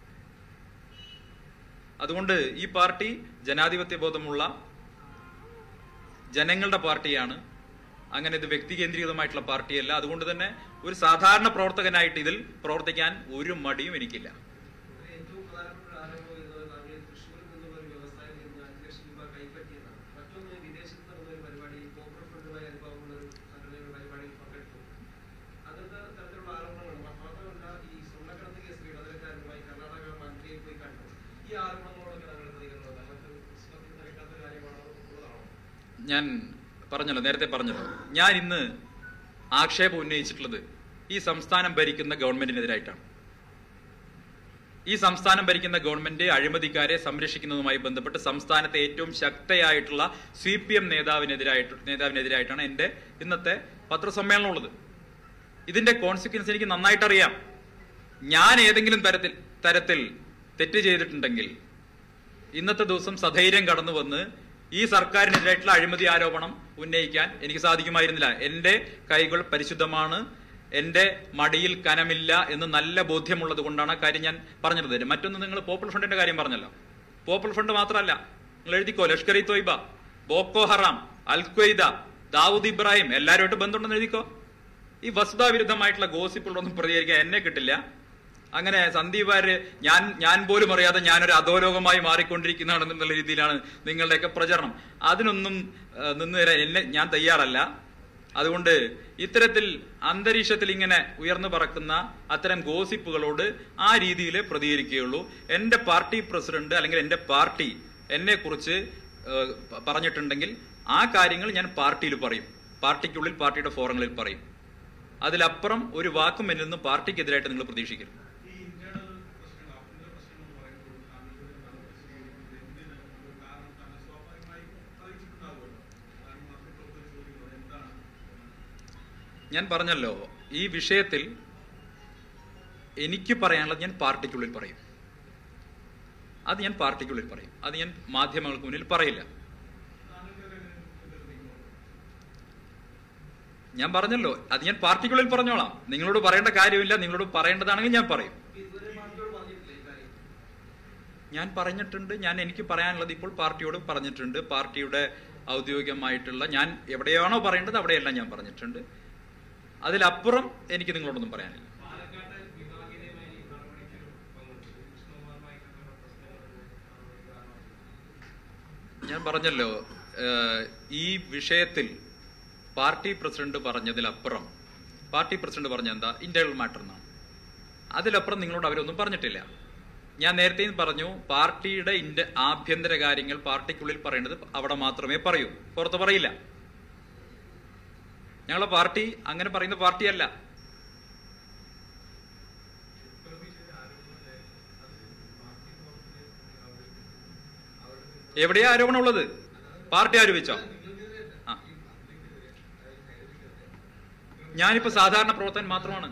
അതുകൊണ്ട് ഈ പാർട്ടി ജനാധിപത്യ ബോധമുള്ള ജനങ്ങളുടെ പാർട്ടിയാണ് അങ്ങനെ ഇത് വ്യക്തി കേന്ദ്രീകൃതമായിട്ടുള്ള പാർട്ടിയല്ല അതുകൊണ്ട് തന്നെ ഒരു സാധാരണ പ്രവർത്തകനായിട്ട് ഇതിൽ പ്രവർത്തിക്കാൻ ഒരു മടിയും എനിക്കില്ല ഇതിൽ ഏറ്റവും പ്രധാനപ്പെട്ട ഒരു ആരോപണം വരുന്നത് താങ്കൾ തൃശ്ശൂരിൽ നിന്നുള്ള ഒരു വ്യവസായം നിന്ന് അഞ്ച് ലക്ഷം രൂപ കൈപ്പറ്റിയതാണ് മറ്റൊന്ന് വിദേശത്ത് നടന്ന ഒരു പരിപാടി കോപ്പർ ഫണ്ടുമായി അനുഭവമുള്ള ഒരു സംഘടനയുടെ പരിപാടിയിൽ പങ്കെടുത്തു അങ്ങനത്തെ തരത്തിലുള്ള ആരോപണങ്ങൾ മാത്രമല്ല ഈ സ്വർണ്ണക്കടത്ത് കേസിൽ ഇടനിലക്കാരുമായി കർണാടക മന്ത്രിയെ പോയി കണ്ടു ഈ ആരോപണങ്ങളോടൊക്കെ താങ്കളുടെ പ്രതികരണം താങ്കൾക്ക് പ്രശ്നത്തിൽ നിൽക്കാത്ത കാര്യമാണോ ഉള്ളതാണോ ഞാൻ പറഞ്ഞല്ലോ നേരത്തെ പറഞ്ഞല്ലോ ഞാൻ ഇന്ന് ആക്ഷേപം ഉന്നയിച്ചിട്ടുള്ളത് ഈ സംസ്ഥാനം ഭരിക്കുന്ന ഗവൺമെന്റിനെതിരായിട്ടാണ് ഈ സംസ്ഥാനം ഭരിക്കുന്ന ഗവൺമെന്റ് അഴിമതിക്കാരെ സംരക്ഷിക്കുന്നതുമായി ബന്ധപ്പെട്ട് സംസ്ഥാനത്തെ ഏറ്റവും ശക്തയായിട്ടുള്ള സി പി എം നേതാവിനെതിരായിട്ട് നേതാവിനെതിരായിട്ടാണ് എന്റെ ഇന്നത്തെ പത്രസമ്മേളനം ഉള്ളത് ഇതിന്റെ കോൺസിക്വൻസ് എനിക്ക് നന്നായിട്ട് അറിയാം ഞാൻ ഏതെങ്കിലും തരത്തിൽ തരത്തിൽ തെറ്റ് ചെയ്തിട്ടുണ്ടെങ്കിൽ ഇന്നത്തെ ദിവസം സധൈര്യം കടന്നു വന്ന് ഈ സർക്കാരിനെതിരായിട്ടുള്ള അഴിമതി ആരോപണം ഉന്നയിക്കാൻ എനിക്ക് സാധിക്കുമായിരുന്നില്ല എന്റെ കൈകൾ പരിശുദ്ധമാണ് എന്റെ മടിയിൽ കനമില്ല എന്ന് നല്ല ബോധ്യമുള്ളത് കൊണ്ടാണ് ആ കാര്യം ഞാൻ പറഞ്ഞത് മറ്റൊന്ന് നിങ്ങൾ പോപ്പുലർ ഫണ്ടിന്റെ കാര്യം പറഞ്ഞല്ലോ പോപ്പുലർ ഫണ്ട് മാത്രമല്ല നിങ്ങൾ എഴുതിക്കോ Lashkar e Taiba Boko Haram Al Qaeda Dawood Ibrahim എല്ലാവരുമായിട്ട് ബന്ധമുണ്ടെന്ന് എഴുതിക്കോ ഈ വസ്തുതാവിരുദ്ധമായിട്ടുള്ള ഗോസിപ്പുകളൊന്നും പ്രതികരിക്കാൻ എന്നെ കിട്ടില്ല അങ്ങനെ സന്ദീപ് വാര്യർ ഞാൻ ഞാൻ പോലും അറിയാതെ ഞാനൊരു അധോലോകമായി മാറിക്കൊണ്ടിരിക്കുന്നതാണെന്നുള്ള രീതിയിലാണ് നിങ്ങളുടെയൊക്കെ പ്രചരണം അതിനൊന്നും ആ, നിന്ന് തരാൻ എന്നെ ഞാൻ തയ്യാറല്ല അതുകൊണ്ട് ഇത്തരത്തിൽ അന്തരീക്ഷത്തിൽ ഇങ്ങനെ ഉയർന്നു പറക്കുന്ന അത്തരം ഗോസിപ്പുകളോട് ആ രീതിയിൽ പ്രതികരിക്കുകയുള്ളൂ എന്റെ പാർട്ടി പ്രസിഡന്റ് അല്ലെങ്കിൽ എന്റെ പാർട്ടി എന്നെ കുറിച്ച് പറഞ്ഞിട്ടുണ്ടെങ്കിൽ ആ കാര്യങ്ങൾ ഞാൻ പാർട്ടിയിൽ പറയും പാർട്ടിക്കുള്ളിൽ പാർട്ടിയുടെ ഫോറങ്ങളിൽ പറയും അതിലപ്പുറം ഒരു വാക്കും എന്നിൽ നിന്ന് പാർട്ടിക്കെതിരായിട്ട് നിങ്ങൾ പ്രതീക്ഷിക്കരുത് ഈ ഇന്റേണൽ പ്രശ്നങ്ങൾ ആഭ്യന്തര പ്രശ്നങ്ങൾ എന്ന് പറയുമ്പോൾ താങ്കൾക്ക് താങ്കൾ സ്വീകരിക്കുന്നത് എന്തിന് ഒരു കാരണം താങ്കൾ സ്വാഭാവികമായി അറിയിച്ചിട്ടുണ്ടാവുമല്ലോ കാരണം മാധ്യമപ്രവർത്തകർ ചോദിക്കുന്നത് എന്താണ് ഞാൻ പറഞ്ഞല്ലോ ഈ വിഷയത്തിൽ എനിക്ക് പറയാനുള്ളത് ഞാൻ പാർട്ടിക്കുള്ളിൽ പറയും അത് ഞാൻ പാർട്ടിക്കുള്ളിൽ പറയും അത് ഞാൻ മാധ്യമങ്ങൾക്ക് മുന്നിൽ പറയില്ല ഞാൻ പറഞ്ഞല്ലോ അത് ഞാൻ പാർട്ടിക്കുള്ളിൽ പറഞ്ഞോളാം നിങ്ങളോട് പറയേണ്ട കാര്യമില്ല നിങ്ങളോട് പറയേണ്ടതാണെങ്കിൽ ഞാൻ പറയും ഇതുവരെ പാർട്ടിയോട് പറഞ്ഞിട്ടില്ല ഈ കാര്യം ഞാൻ പറഞ്ഞിട്ടുണ്ട് ഞാൻ എനിക്ക് പറയാനുള്ളത് ഇപ്പോൾ പാർട്ടിയോട് പറഞ്ഞിട്ടുണ്ട് പാർട്ടിയുടെ ഔദ്യോഗികമായിട്ടുള്ള ഞാൻ എവിടെയാണോ പറയേണ്ടത് അവിടെയെല്ലാം ഞാൻ പറഞ്ഞിട്ടുണ്ട് അതിലപ്പുറം എനിക്ക് നിങ്ങളോടൊന്നും പറയാനില്ല പാലക്കാട് വിഭാഗീയതയുമായി നടപടിക്ക് പങ്കെടുത്തു കൃഷ്ണകുമാറുമായി ബന്ധപ്പെട്ട പ്രശ്നങ്ങൾ ഞാൻ പറഞ്ഞല്ലോ ഏഹ്, ഈ വിഷയത്തിൽ പാർട്ടി പ്രസിഡന്റ് പറഞ്ഞതിലപ്പുറം പാർട്ടി പ്രസിഡന്റ് പറഞ്ഞ എന്താ ഇന്റേണൽ മാറ്റർ എന്നാണ് അതിലപ്പുറം നിങ്ങളോട് അവരൊന്നും പറഞ്ഞിട്ടില്ല ഞാൻ നേരത്തെയും പറഞ്ഞു പാർട്ടിയുടെ ഇന്ത്യ ആഭ്യന്തര കാര്യങ്ങൾ പാർട്ടിക്കുള്ളിൽ പറയേണ്ടത് അവിടെ മാത്രമേ പറയൂ പുറത്ത് പറയില്ല ഞങ്ങളെ പാർട്ടി അങ്ങനെ പറയുന്ന പാർട്ടിയല്ല എവിടെയാ ആരോപണം ഉള്ളത് പാർട്ടി ആരോപിച്ചോ ആ ഞാനിപ്പോ സാധാരണ പ്രവർത്തകൻ മാത്രമാണ്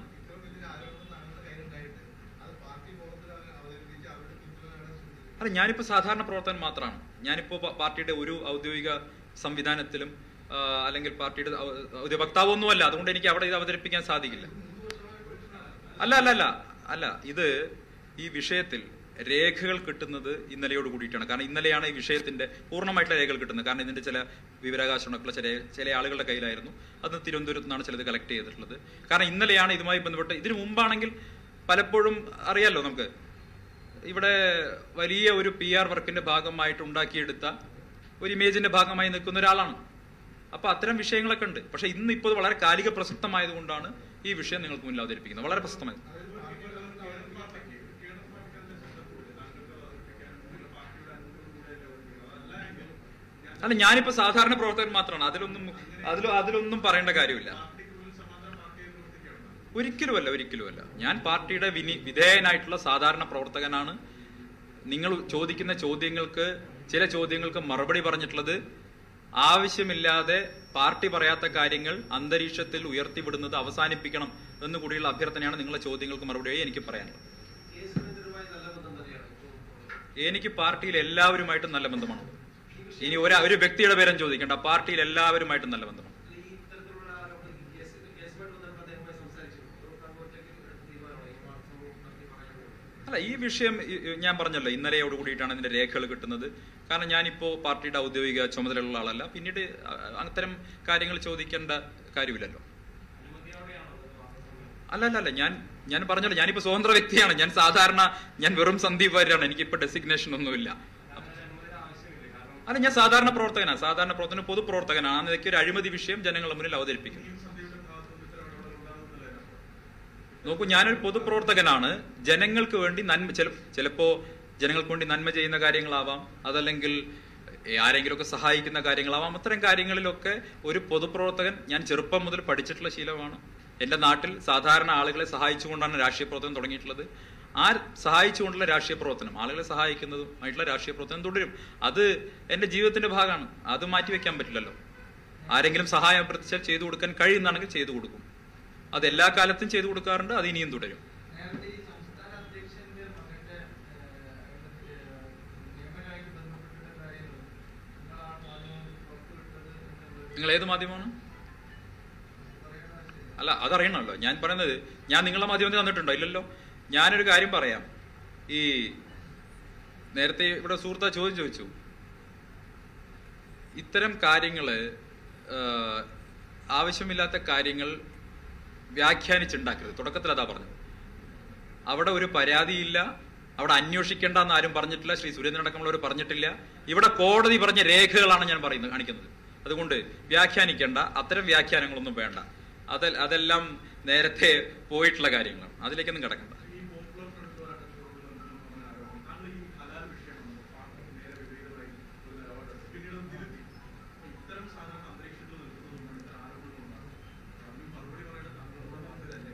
അല്ല ഞാനിപ്പോ സാധാരണ പ്രവർത്തകൻ മാത്രമാണ് ഞാനിപ്പോ പ- പാർട്ടിയുടെ ഒരു ഔദ്യോഗിക സംവിധാനത്തിലും ആ, അല്ലെങ്കിൽ പാർട്ടിയുടെ ഔ- ഔദ്യോഗിക വക്താവൊന്നുമല്ല അതുകൊണ്ട് എനിക്ക് അവിടെ ഇത് അവതരിപ്പിക്കാൻ സാധിക്കില്ല അല്ല അല്ല അല്ല അല്ല ഇത് ഈ വിഷയത്തിൽ രേഖകൾ കിട്ടുന്നത് ഇന്നലെയോട് കൂടിയിട്ടാണ് കാരണം ഇന്നലെയാണ് ഈ വിഷയത്തിന്റെ പൂർണ്ണമായിട്ടുള്ള രേഖകൾ കിട്ടുന്നത് കാരണം ഇതിന്റെ ചില വിവരാകാശങ്ങളൊക്കെ ചില ചില ആളുകളുടെ കയ്യിലായിരുന്നു അത് തിരുവനന്തപുരത്ത് നിന്നാണ് ചിലത് കളക്ട് ചെയ്തിട്ടുള്ളത് കാരണം ഇന്നലെയാണ് ഇതുമായി ബന്ധപ്പെട്ട് ഇതിനു മുമ്പാണെങ്കിൽ പലപ്പോഴും അറിയാലോ നമുക്ക് ഇവിടെ വലിയ ഒരു പി ആർ വർക്കിന്റെ ഭാഗമായിട്ട് ഉണ്ടാക്കിയെടുത്ത ഒരു ഇമേജിന്റെ ഭാഗമായി നിൽക്കുന്ന ഒരാളാണ് അപ്പൊ അത്തരം വിഷയങ്ങളൊക്കെ ഉണ്ട് പക്ഷെ ഇന്ന് ഇപ്പോൾ വളരെ കാലിക പ്രസക്തമായതുകൊണ്ടാണ് ഈ വിഷയം നിങ്ങൾക്ക് മുന്നിൽ അവതരിപ്പിക്കുന്നത് വളരെ പ്രസക്തമായത് അല്ല ഞാനിപ്പോ സാധാരണ പ്രവർത്തകൻ മാത്രമാണ് അതിലൊന്നും അതിലോ അതിലൊന്നും പറയേണ്ട കാര്യമില്ല ഒരിക്കലുമല്ല ഒരിക്കലുമല്ല ഞാൻ പാർട്ടിയുടെ വിനി വിധേയനായിട്ടുള്ള സാധാരണ പ്രവർത്തകനാണ് നിങ്ങൾ ചോദിക്കുന്ന ചോദ്യങ്ങൾക്ക് ചില ചോദ്യങ്ങൾക്ക് മറുപടി പറഞ്ഞിട്ടുള്ളത് ആവശ്യമില്ലാതെ പാർട്ടി പറയാത്ത കാര്യങ്ങൾ അന്തരീക്ഷത്തിൽ ഉയർത്തിവിടുന്നത് അവസാനിപ്പിക്കണം എന്ന് കൂടിയുള്ള അഭ്യർത്ഥനയാണ് നിങ്ങളുടെ ചോദ്യങ്ങൾക്ക് മറുപടിയായി എനിക്ക് പറയാനുള്ളത് കെ സുരേന്ദ്രനുമായി നല്ല ബന്ധം തന്നെയാണ് എനിക്ക് പാർട്ടിയിൽ എല്ലാവരുമായിട്ടും നല്ല ബന്ധമാണ് ഇനി ഒരു ഒരു വ്യക്തിയുടെ പേരും ചോദിക്കേണ്ട പാർട്ടിയിൽ എല്ലാവരുമായിട്ടും നല്ല ബന്ധമാണ് ഈ ഇത്തരത്തിലുള്ള ആരോപണം കേസ് കേസുമായിട്ട് ബന്ധപ്പെട്ട് അദ്ദേഹവുമായി സംസാരിച്ചിരുന്നു അത് താങ്കൾ ഒറ്റയ്ക്ക് എടുത്ത തീരുമാനമാണ് ഈ മാസം നടത്തി പറയാനുള്ളത് അല്ല ഈ വിഷയം ഈ- ഈ ഞാൻ പറഞ്ഞല്ലോ ഇന്നലെയോട് കൂടിയിട്ടാണ് ഇതിന്റെ രേഖകൾ കിട്ടുന്നത് കാരണം ഞാനിപ്പോ പാർട്ടിയുടെ ഔദ്യോഗിക ചുമതലയുള്ള ആളല്ല പിന്നീട് അ- അത്തരം കാര്യങ്ങൾ ചോദിക്കേണ്ട കാര്യമില്ലല്ലോ അല്ല അല്ല അല്ല ഞാൻ ഞാൻ പറഞ്ഞല്ലോ ഞാനിപ്പോ സ്വതന്ത്ര വ്യക്തിയാണ് ഞാൻ സാധാരണ ഞാൻ വെറും സന്ദീപ് വാര്യരാണ് എനിക്കിപ്പോ ഡെസിഗ്നേഷൻ ഒന്നുമില്ല അല്ല ഞാൻ സാധാരണ പ്രവർത്തകനാണ് സാധാരണ പ്രവർത്തന പൊതുപ്രവർത്തകനാണ് ആ നിലയ്ക്ക് ഒരു അഴിമതി വിഷയം ജനങ്ങളുടെ മുന്നിൽ അവതരിപ്പിക്കും സന്ധ്യയുടെ ഭാഗത്ത് നിന്ന് ഇത്തരം ഇടപെടൽ ഉണ്ടാകുന്നില്ല അതിനകത്ത്. നോക്കൂ ഞാനൊരു പൊതുപ്രവർത്തകനാണ് ജനങ്ങൾക്ക് വേണ്ടി നന്മ ചില ചിലപ്പോ ജനങ്ങൾക്ക് വേണ്ടി നന്മ ചെയ്യുന്ന കാര്യങ്ങളാവാം അതല്ലെങ്കിൽ ആരെങ്കിലുമൊക്കെ സഹായിക്കുന്ന കാര്യങ്ങളാവാം അത്തരം കാര്യങ്ങളിലൊക്കെ ഒരു പൊതുപ്രവർത്തകൻ ഞാൻ ചെറുപ്പം മുതൽ പഠിച്ചിട്ടുള്ള ശീലമാണ് എന്റെ നാട്ടിൽ സാധാരണ ആളുകളെ സഹായിച്ചുകൊണ്ടാണ് രാഷ്ട്രീയ പ്രവർത്തനം തുടങ്ങിയിട്ടുള്ളത് ആ സഹായിച്ചുകൊണ്ടുള്ള രാഷ്ട്രീയ പ്രവർത്തനം ആളുകളെ സഹായിക്കുന്നതുമായിട്ടുള്ള രാഷ്ട്രീയ പ്രവർത്തനം തുടരും അത് എന്റെ ജീവിതത്തിന്റെ ഭാഗമാണ് അത് മാറ്റി വെക്കാൻ പറ്റില്ലല്ലോ ആരെങ്കിലും സഹായം അഭ്യർത്ഥിച്ചാൽ ചെയ്തു കൊടുക്കാൻ കഴിയുന്നതാണെങ്കിൽ ചെയ്തു കൊടുക്കും അത് എല്ലാ കാലത്തും ചെയ്തു കൊടുക്കാറുണ്ട് അത് ഇനിയും തുടരും നേരത്തെ ഈ സംസ്ഥാന അധ്യക്ഷന്റെ മകന്റെ നിയമനവുമായിട്ട് ബന്ധപ്പെട്ടിട്ടുള്ള കാര്യങ്ങൾ നിങ്ങളാണ് മാധ്യമങ്ങളിൽ പുറത്തുവിട്ടത് എന്നുള്ളത് നിങ്ങൾ ഏത് മാധ്യമമാണ് പറയേണ്ട ആവശ്യമില്ല. അല്ല അതറിയണമല്ലോ ഞാൻ പറയുന്നത് ഞാൻ നിങ്ങളെ മാധ്യമത്തിൽ തന്നിട്ടുണ്ടോ ഇല്ലല്ലോ ഞാനൊരു കാര്യം പറയാം ഈ നേരത്തെ ഇവിടെ സുഹൃത്ത ചോദ്യം ചോദിച്ചു ഇത്തരം കാര്യങ്ങള് ആ, ആവശ്യമില്ലാത്ത കാര്യങ്ങൾ വ്യാഖ്യാനിച്ചുണ്ടാക്കരുത് തുടക്കത്തിൽ അതാ പറഞ്ഞത് അവിടെ ഒരു പരാതിയില്ല അവിടെ അന്വേഷിക്കേണ്ട എന്ന് ആരും പറഞ്ഞിട്ടില്ല ശ്രീ സുരേന്ദ്രൻ അടക്കമുള്ളവർ പറഞ്ഞിട്ടില്ല ഇവിടെ കോടതി പറഞ്ഞ രേഖകളാണ് ഞാൻ പറയുന്നത് കാണിക്കുന്നത് അതുകൊണ്ട് വ്യാഖ്യാനിക്കേണ്ട അത്തരം വ്യാഖ്യാനങ്ങളൊന്നും വേണ്ട അത് അതെല്ലാം നേരത്തെ പോയിട്ടുള്ള കാര്യങ്ങളാണ് അതിലേക്കൊന്നും കിടക്കണ്ട ഈ പോപ്പുലർ ഫ്രണ്ടുമായിട്ട് പറഞ്ഞ ആരോപണം താങ്കൾ ഈ ഹലാൽ വിഷയമാണ് പാർട്ടിക്ക് നേരെ വിപരീതമായി ഒരു നിലപാടെടുത്തു പിന്നീട് അത് തിരുത്തി അപ്പൊ ഇത്തരം സാധാരണ അന്തരീക്ഷത്തിൽ നിൽക്കുന്നതുകൊണ്ട് ഇത്തരം ആരോപണങ്ങൾ ഉണ്ടാകും അതിന് മറുപടി പറയേണ്ട താങ്കളുടെ ബാധ്യതയല്ലേ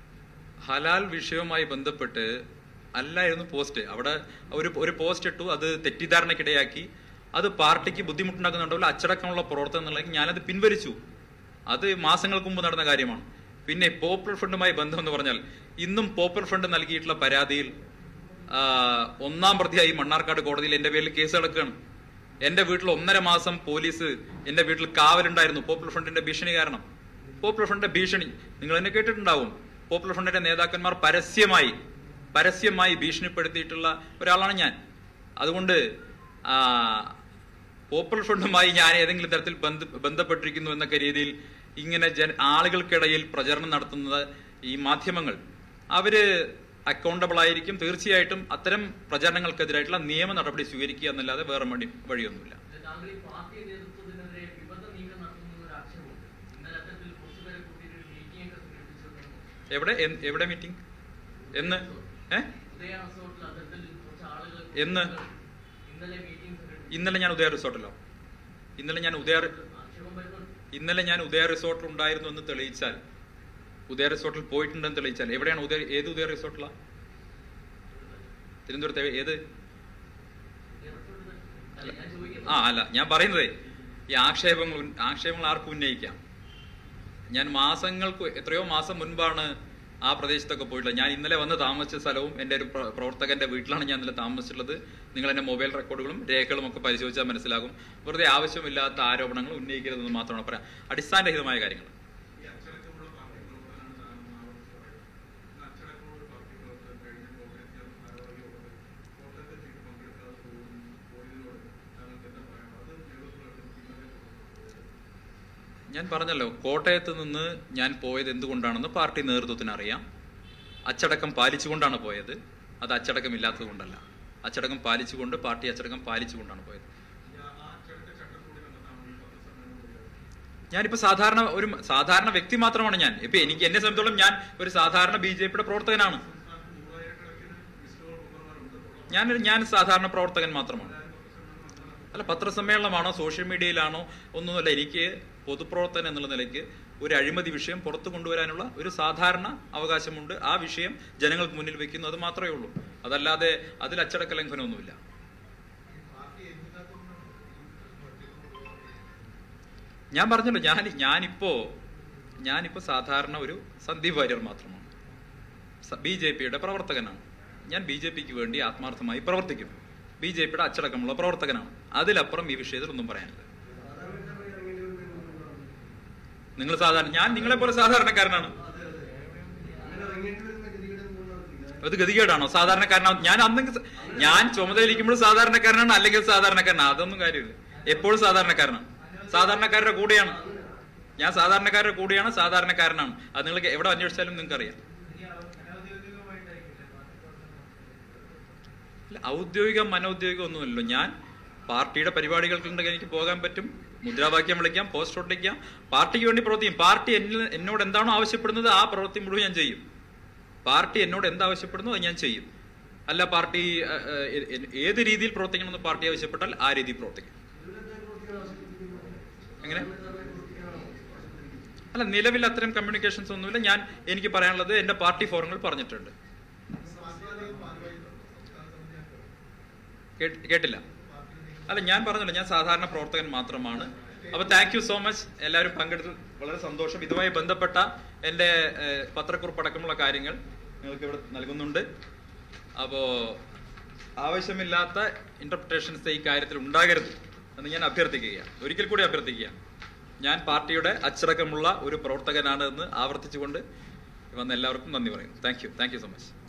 ഹലാൽ വിഷയവുമായി ബന്ധപ്പെട്ട് അല്ലായിരുന്നു പോസ്റ്റ് അവിടെ ഒരു ഒരു പോസ്റ്റ് ഇട്ടു അത് തെറ്റിദ്ധാരണക്കിടയാക്കി അത് പാർട്ടിക്ക് ബുദ്ധിമുട്ടുണ്ടാക്കുന്നുണ്ടല്ലോ അച്ചടക്കമുള്ള പ്രവർത്തനം എന്നുള്ളത് ഞാനത് പിൻവലിച്ചു അത് മാസങ്ങൾക്ക് മുമ്പ് നടന്ന കാര്യമാണ് പിന്നെ പോപ്പുലർ ഫണ്ടുമായി ബന്ധം എന്ന് പറഞ്ഞാൽ ഇന്നും പോപ്പുലർ ഫണ്ട് നൽകിയിട്ടുള്ള പരാതിയിൽ ആ, ഒന്നാം പ്രതിയായി മണ്ണാർക്കാട് കോടതിയിൽ എന്റെ പേരിൽ കേസ് കിടക്കുകയാണ് എന്റെ വീട്ടിൽ ഒന്നര മാസം പോലീസ് എന്റെ വീട്ടിൽ കാവലുണ്ടായിരുന്നു പോപ്പുലർ ഫണ്ടിന്റെ ഭീഷണി കാരണം പോപ്പുലർ ഫണ്ടിന്റെ ഭീഷണി നിങ്ങൾ എന്നെ കേട്ടിട്ടുണ്ടാവും പോപ്പുലർ ഫണ്ടിന്റെ നേതാക്കന്മാർ പരസ്യമായി പരസ്യമായി ഭീഷണിപ്പെടുത്തിയിട്ടുള്ള ഒരാളാണ് ഞാൻ അതുകൊണ്ട് ആ, പോപ്പുലർ ഫണ്ടുമായി ഞാൻ ഏതെങ്കിലും തരത്തിൽ ബന്ധ ബന്ധപ്പെട്ടിരിക്കുന്നു എന്നൊക്കെ രീതിയിൽ ഇങ്ങനെ ജന ആളുകൾക്കിടയിൽ പ്രചരണം നടത്തുന്നത് ഈ മാധ്യമങ്ങൾ അവര് അക്കൗണ്ടബിൾ ആയിരിക്കും തീർച്ചയായിട്ടും അത്തരം പ്രചരണങ്ങൾക്കെതിരായിട്ടുള്ള നിയമ നടപടി സ്വീകരിക്കുക എന്നല്ലാതെ വേറെ വഴി വഴിയൊന്നുമില്ല ഇത് താങ്കൾ ഈ പാർട്ടി നേതൃത്വത്തിനെതിരെ വിമത നീക്കം നടത്തുന്ന ഒരു ആക്ഷേപമുണ്ട് ഇന്നലെ അത്തരത്തിൽ കുറച്ച് പേരെ കൂട്ടിയിട്ട് ഒരു മീറ്റിംഗ് ഒക്കെ സംഘടിപ്പിച്ചിരുന്നു എവിടെ എൻ- എവിടെ മീറ്റിംഗ് എന്ന് ഏ ഉദയ റിസോർട്ടിൽ അത്തരത്തിൽ കുറച്ച് ആളുകൾ എന്ന്? ഇന്നലെ മീറ്റിംഗ് സംഘടിപ്പിച്ചു ഇന്നലെ ഞാൻ ഉദയ റിസോർട്ടിലോ ഇന്നലെ ഞാൻ ഉദയ റി- ആക്ഷേപം വരുന്നുണ്ട് ഇന്നലെ ഞാൻ ഉദയ റിസോർട്ടിൽ ഉണ്ടായിരുന്നു എന്ന് തെളിയിച്ചാൽ ഉദയ റിസോർട്ടിൽ പോയിട്ടുണ്ടെന്ന് തെളിയിച്ചാൽ എവിടെയാണ് ഉദയ ഏത് ഉദയ റിസോർട്ടിലാ തിരുവനന്തപുരത്ത് എവ- ഏത് ഉദയ റിസോർട്ടിൽ അല്ല ഞാൻ ആ ചോദിക്കുന്നത് അല്ല ഞാൻ പറയുന്നതേ ഈ ആക്ഷേപങ്ങൾ ഉന്ന- ആക്ഷേപങ്ങൾ ആർക്കും ഉന്നയിക്കാം ഞാൻ മാസങ്ങൾക്ക് എത്രയോ മാസം മുൻപാണ് ആ പ്രദേശത്തൊക്കെ പോയിട്ടുള്ളത് ഞാൻ ഇന്നലെ വന്ന് താമസിച്ച സ്ഥലവും എൻ്റെ ഒരു പ്ര- പ്രവർത്തകന്റെ വീട്ടിലാണ് ഞാൻ ഇന്നലെ താമസിച്ചിട്ടുള്ളത് നിങ്ങൾ എൻ്റെ മൊബൈൽ റെക്കോർഡുകളും രേഖകളും ഒക്കെ പരിശോധിച്ചാൽ മനസ്സിലാകും വെറുതെ ആവശ്യമില്ലാത്ത ആരോപണങ്ങൾ ഉന്നയിക്കരുതെന്ന് മാത്രമാണ് പറയാം അടിസ്ഥാനരഹിതമായ കാര്യങ്ങൾ ഈ അച്ചടക്കമുള്ള പാർട്ടി പ്രവർത്തനമാണ് താങ്കൾ ആവർത്തിച്ച് പറയുന്നത് ഇന്ന് അച്ചടക്കമുള്ള ഒരു പാർട്ടി പ്രവർത്തകൻ കഴിഞ്ഞ കോട്ടയത്ത് ചേർന്ന ഭാരവാഹി യോഗത്തിൽ കോട്ടയത്തെ ചീഫ് പങ്കെടുക്കാതെ പോകുന്നു പോയതിനോട് താങ്കൾക്ക് എന്താ പറയാനുള്ളത് അത് നേതൃത്വമായിട്ട് ഇന്നലെ ഞാൻ പറഞ്ഞല്ലോ കോട്ടയത്ത് നിന്ന് ഞാൻ പോയത് എന്തുകൊണ്ടാണെന്ന് പാർട്ടി നേതൃത്വത്തിന് അറിയാം അച്ചടക്കം പാലിച്ചുകൊണ്ടാണ് പോയത് അത് അച്ചടക്കം ഇല്ലാത്തത് കൊണ്ടല്ല അച്ചടക്കം പാലിച്ചുകൊണ്ട് പാർട്ടി അച്ചടക്കം പാലിച്ചുകൊണ്ടാണ് പോയത് ഈ ആ- ആ അച്ചടക്ക ചട്ടം കൂടി കണ്ടെത്താൻ ഈ പത്രസമ്മേളനം കൂടിയാണ് ഞാനിപ്പോ സാധാരണ ഒരു സാധാരണ വ്യക്തി മാത്രമാണ് ഞാൻ ഇപ്പൊ എനിക്ക് എന്നെ സംബന്ധിച്ചോളം ഞാൻ ഒരു സാധാരണ ബി ജെ പിയുടെ പ്രവർത്തകനാണ് സംസ്ഥാനത്ത് നൂറായിരക്കണക്കിന് മിസ്ഡോൾ മെമ്പർമാരുണ്ട് ഞാൻ ഞാൻ സാധാരണ പ്രവർത്തകൻ മാത്രമാണ് അല്ല പത്രസമ്മേളനമാണോ സോഷ്യൽ മീഡിയയിലാണോ ഒന്നുമല്ല എനിക്ക് പൊതുപ്രവർത്തകൻ എന്നുള്ള നിലയ്ക്ക് ഒരു അഴിമതി വിഷയം പുറത്തു കൊണ്ടുവരാനുള്ള ഒരു സാധാരണ അവകാശമുണ്ട് ആ വിഷയം ജനങ്ങൾക്ക് മുന്നിൽ വെക്കുന്നു അത് മാത്രമേ ഉള്ളൂ അതല്ലാതെ അതിൽ അച്ചടക്ക ലംഘനമൊന്നുമില്ല ഈ പാർട്ടി എന്തിനകത്തുകൊണ്ടാണ് ഈ ഒറ്റക്കൊണ്ടുപോകുന്നത് ഞാൻ പറഞ്ഞല്ലോ ഞാൻ ഞാനിപ്പോ ഞാനിപ്പോ സാധാരണ ഒരു സന്ദീപ് വാര്യർ മാത്രമാണ് ബി ജെ പിയുടെ പ്രവർത്തകനാണ് ഞാൻ ബി ജെ പിക്ക് വേണ്ടി ആത്മാർത്ഥമായി പ്രവർത്തിക്കും ബി ജെ പിയുടെ അച്ചടക്കമുള്ള പ്രവർത്തകനാണ് അതിലപ്പുറം ഈ വിഷയത്തിൽ ഒന്നും പറയാനില്ല സാധാരണക്കാരായി ഇറങ്ങേണ്ടി വരുന്നതാണ് നിങ്ങൾ സാധാരണ ഞാൻ നിങ്ങളെ പോലെ സാധാരണക്കാരനാണ് അതെ അതെ അങ്ങനെ ഇറങ്ങേണ്ടി വരുന്ന ഗതിയുടെ മുകളിലാണ് അത് ഗതികേടാണോ സാധാരണക്കാരനാണ് ഞാൻ അന്നെങ്കിൽ സ- ഞാൻ ചുമതലയിരിക്കുമ്പോൾ സാധാരണക്കാരനാണ് അല്ലെങ്കിൽ സാധാരണക്കാരനാണ് അതൊന്നും കാര്യമില്ല എപ്പോഴും സാധാരണക്കാരനാണ് സാധാരണക്കാരുടെ കൂടെയാണ് ഞാൻ സാധാരണക്കാരുടെ കൂടെയാണ് സാധാരണക്കാരനാണ് അത് നിങ്ങൾക്ക് എവിടെ അന്വേഷിച്ചാലും നിങ്ങൾക്ക് അറിയാം ഇല്ല, ഔദ്യോഗികം അനൗദ്യോഗികം ഒന്നുമില്ലല്ലോ ഞാൻ പാർട്ടിയുടെ പരിപാടികൾക്കുണ്ടെങ്കിൽ എനിക്ക് പോകാൻ പറ്റും മുദ്രാവാക്യം വിളിക്കാം പോസ്റ്റർ ഒട്ടിക്കാം പാർട്ടിക്ക് വേണ്ടി പ്രവർത്തിക്കും പാർട്ടി എന്നിൽ എന്നോട് എന്താണോ ആവശ്യപ്പെടുന്നത് ആ പ്രവൃത്തി മുഴുവൻ ഞാൻ ചെയ്യും പാർട്ടി എന്നോട് എന്താവശ്യപ്പെടുന്നു അത് ഞാൻ ചെയ്യും അല്ല പാർട്ടി ഏഹ്, ഏഹ്, ഏ- ഏത് രീതിയിൽ പ്രവർത്തിക്കണമെന്ന് പാർട്ടി ആവശ്യപ്പെട്ടാൽ ആ രീതിയിൽ പ്രവർത്തിക്കും എങ്ങനെ അല്ല നിലവിൽ അത്തരം കമ്മ്യൂണിക്കേഷൻസ് ഒന്നുമില്ല ഞാൻ എനിക്ക് പറയാനുള്ളത് എന്റെ പാർട്ടി ഫോറങ്ങൾ പറഞ്ഞിട്ടുണ്ട് കേട്ട്- കേട്ടില്ല അല്ല ഞാൻ പറഞ്ഞല്ലോ ഞാൻ സാധാരണ പ്രവർത്തകൻ മാത്രമാണ് അപ്പൊ താങ്ക് യു സോ മച്ച് എല്ലാവരും പങ്കെടുത്ത് വളരെ സന്തോഷം ഇതുമായി ബന്ധപ്പെട്ട എന്റെ ഏഹ്, പത്രക്കുറിപ്പ് അടക്കമുള്ള കാര്യങ്ങൾ നിങ്ങൾക്ക് ഇവിടെ നൽകുന്നുണ്ട് അപ്പോ ആവശ്യമില്ലാത്ത ഇന്റർപ്രിട്ടേഷൻസ് ഈ കാര്യത്തിൽ ഉണ്ടാകരുത് എന്ന് ഞാൻ അഭ്യർത്ഥിക്കുകയാണ് ഒരിക്കൽ കൂടി അഭ്യർത്ഥിക്കുകയാണ് ഞാൻ പാർട്ടിയുടെ അച്ചടക്കമുള്ള ഒരു പ്രവർത്തകനാണ് എന്ന് ആവർത്തിച്ചുകൊണ്ട് വന്ന എല്ലാവർക്കും നന്ദി പറയുന്നു thank you thank you so much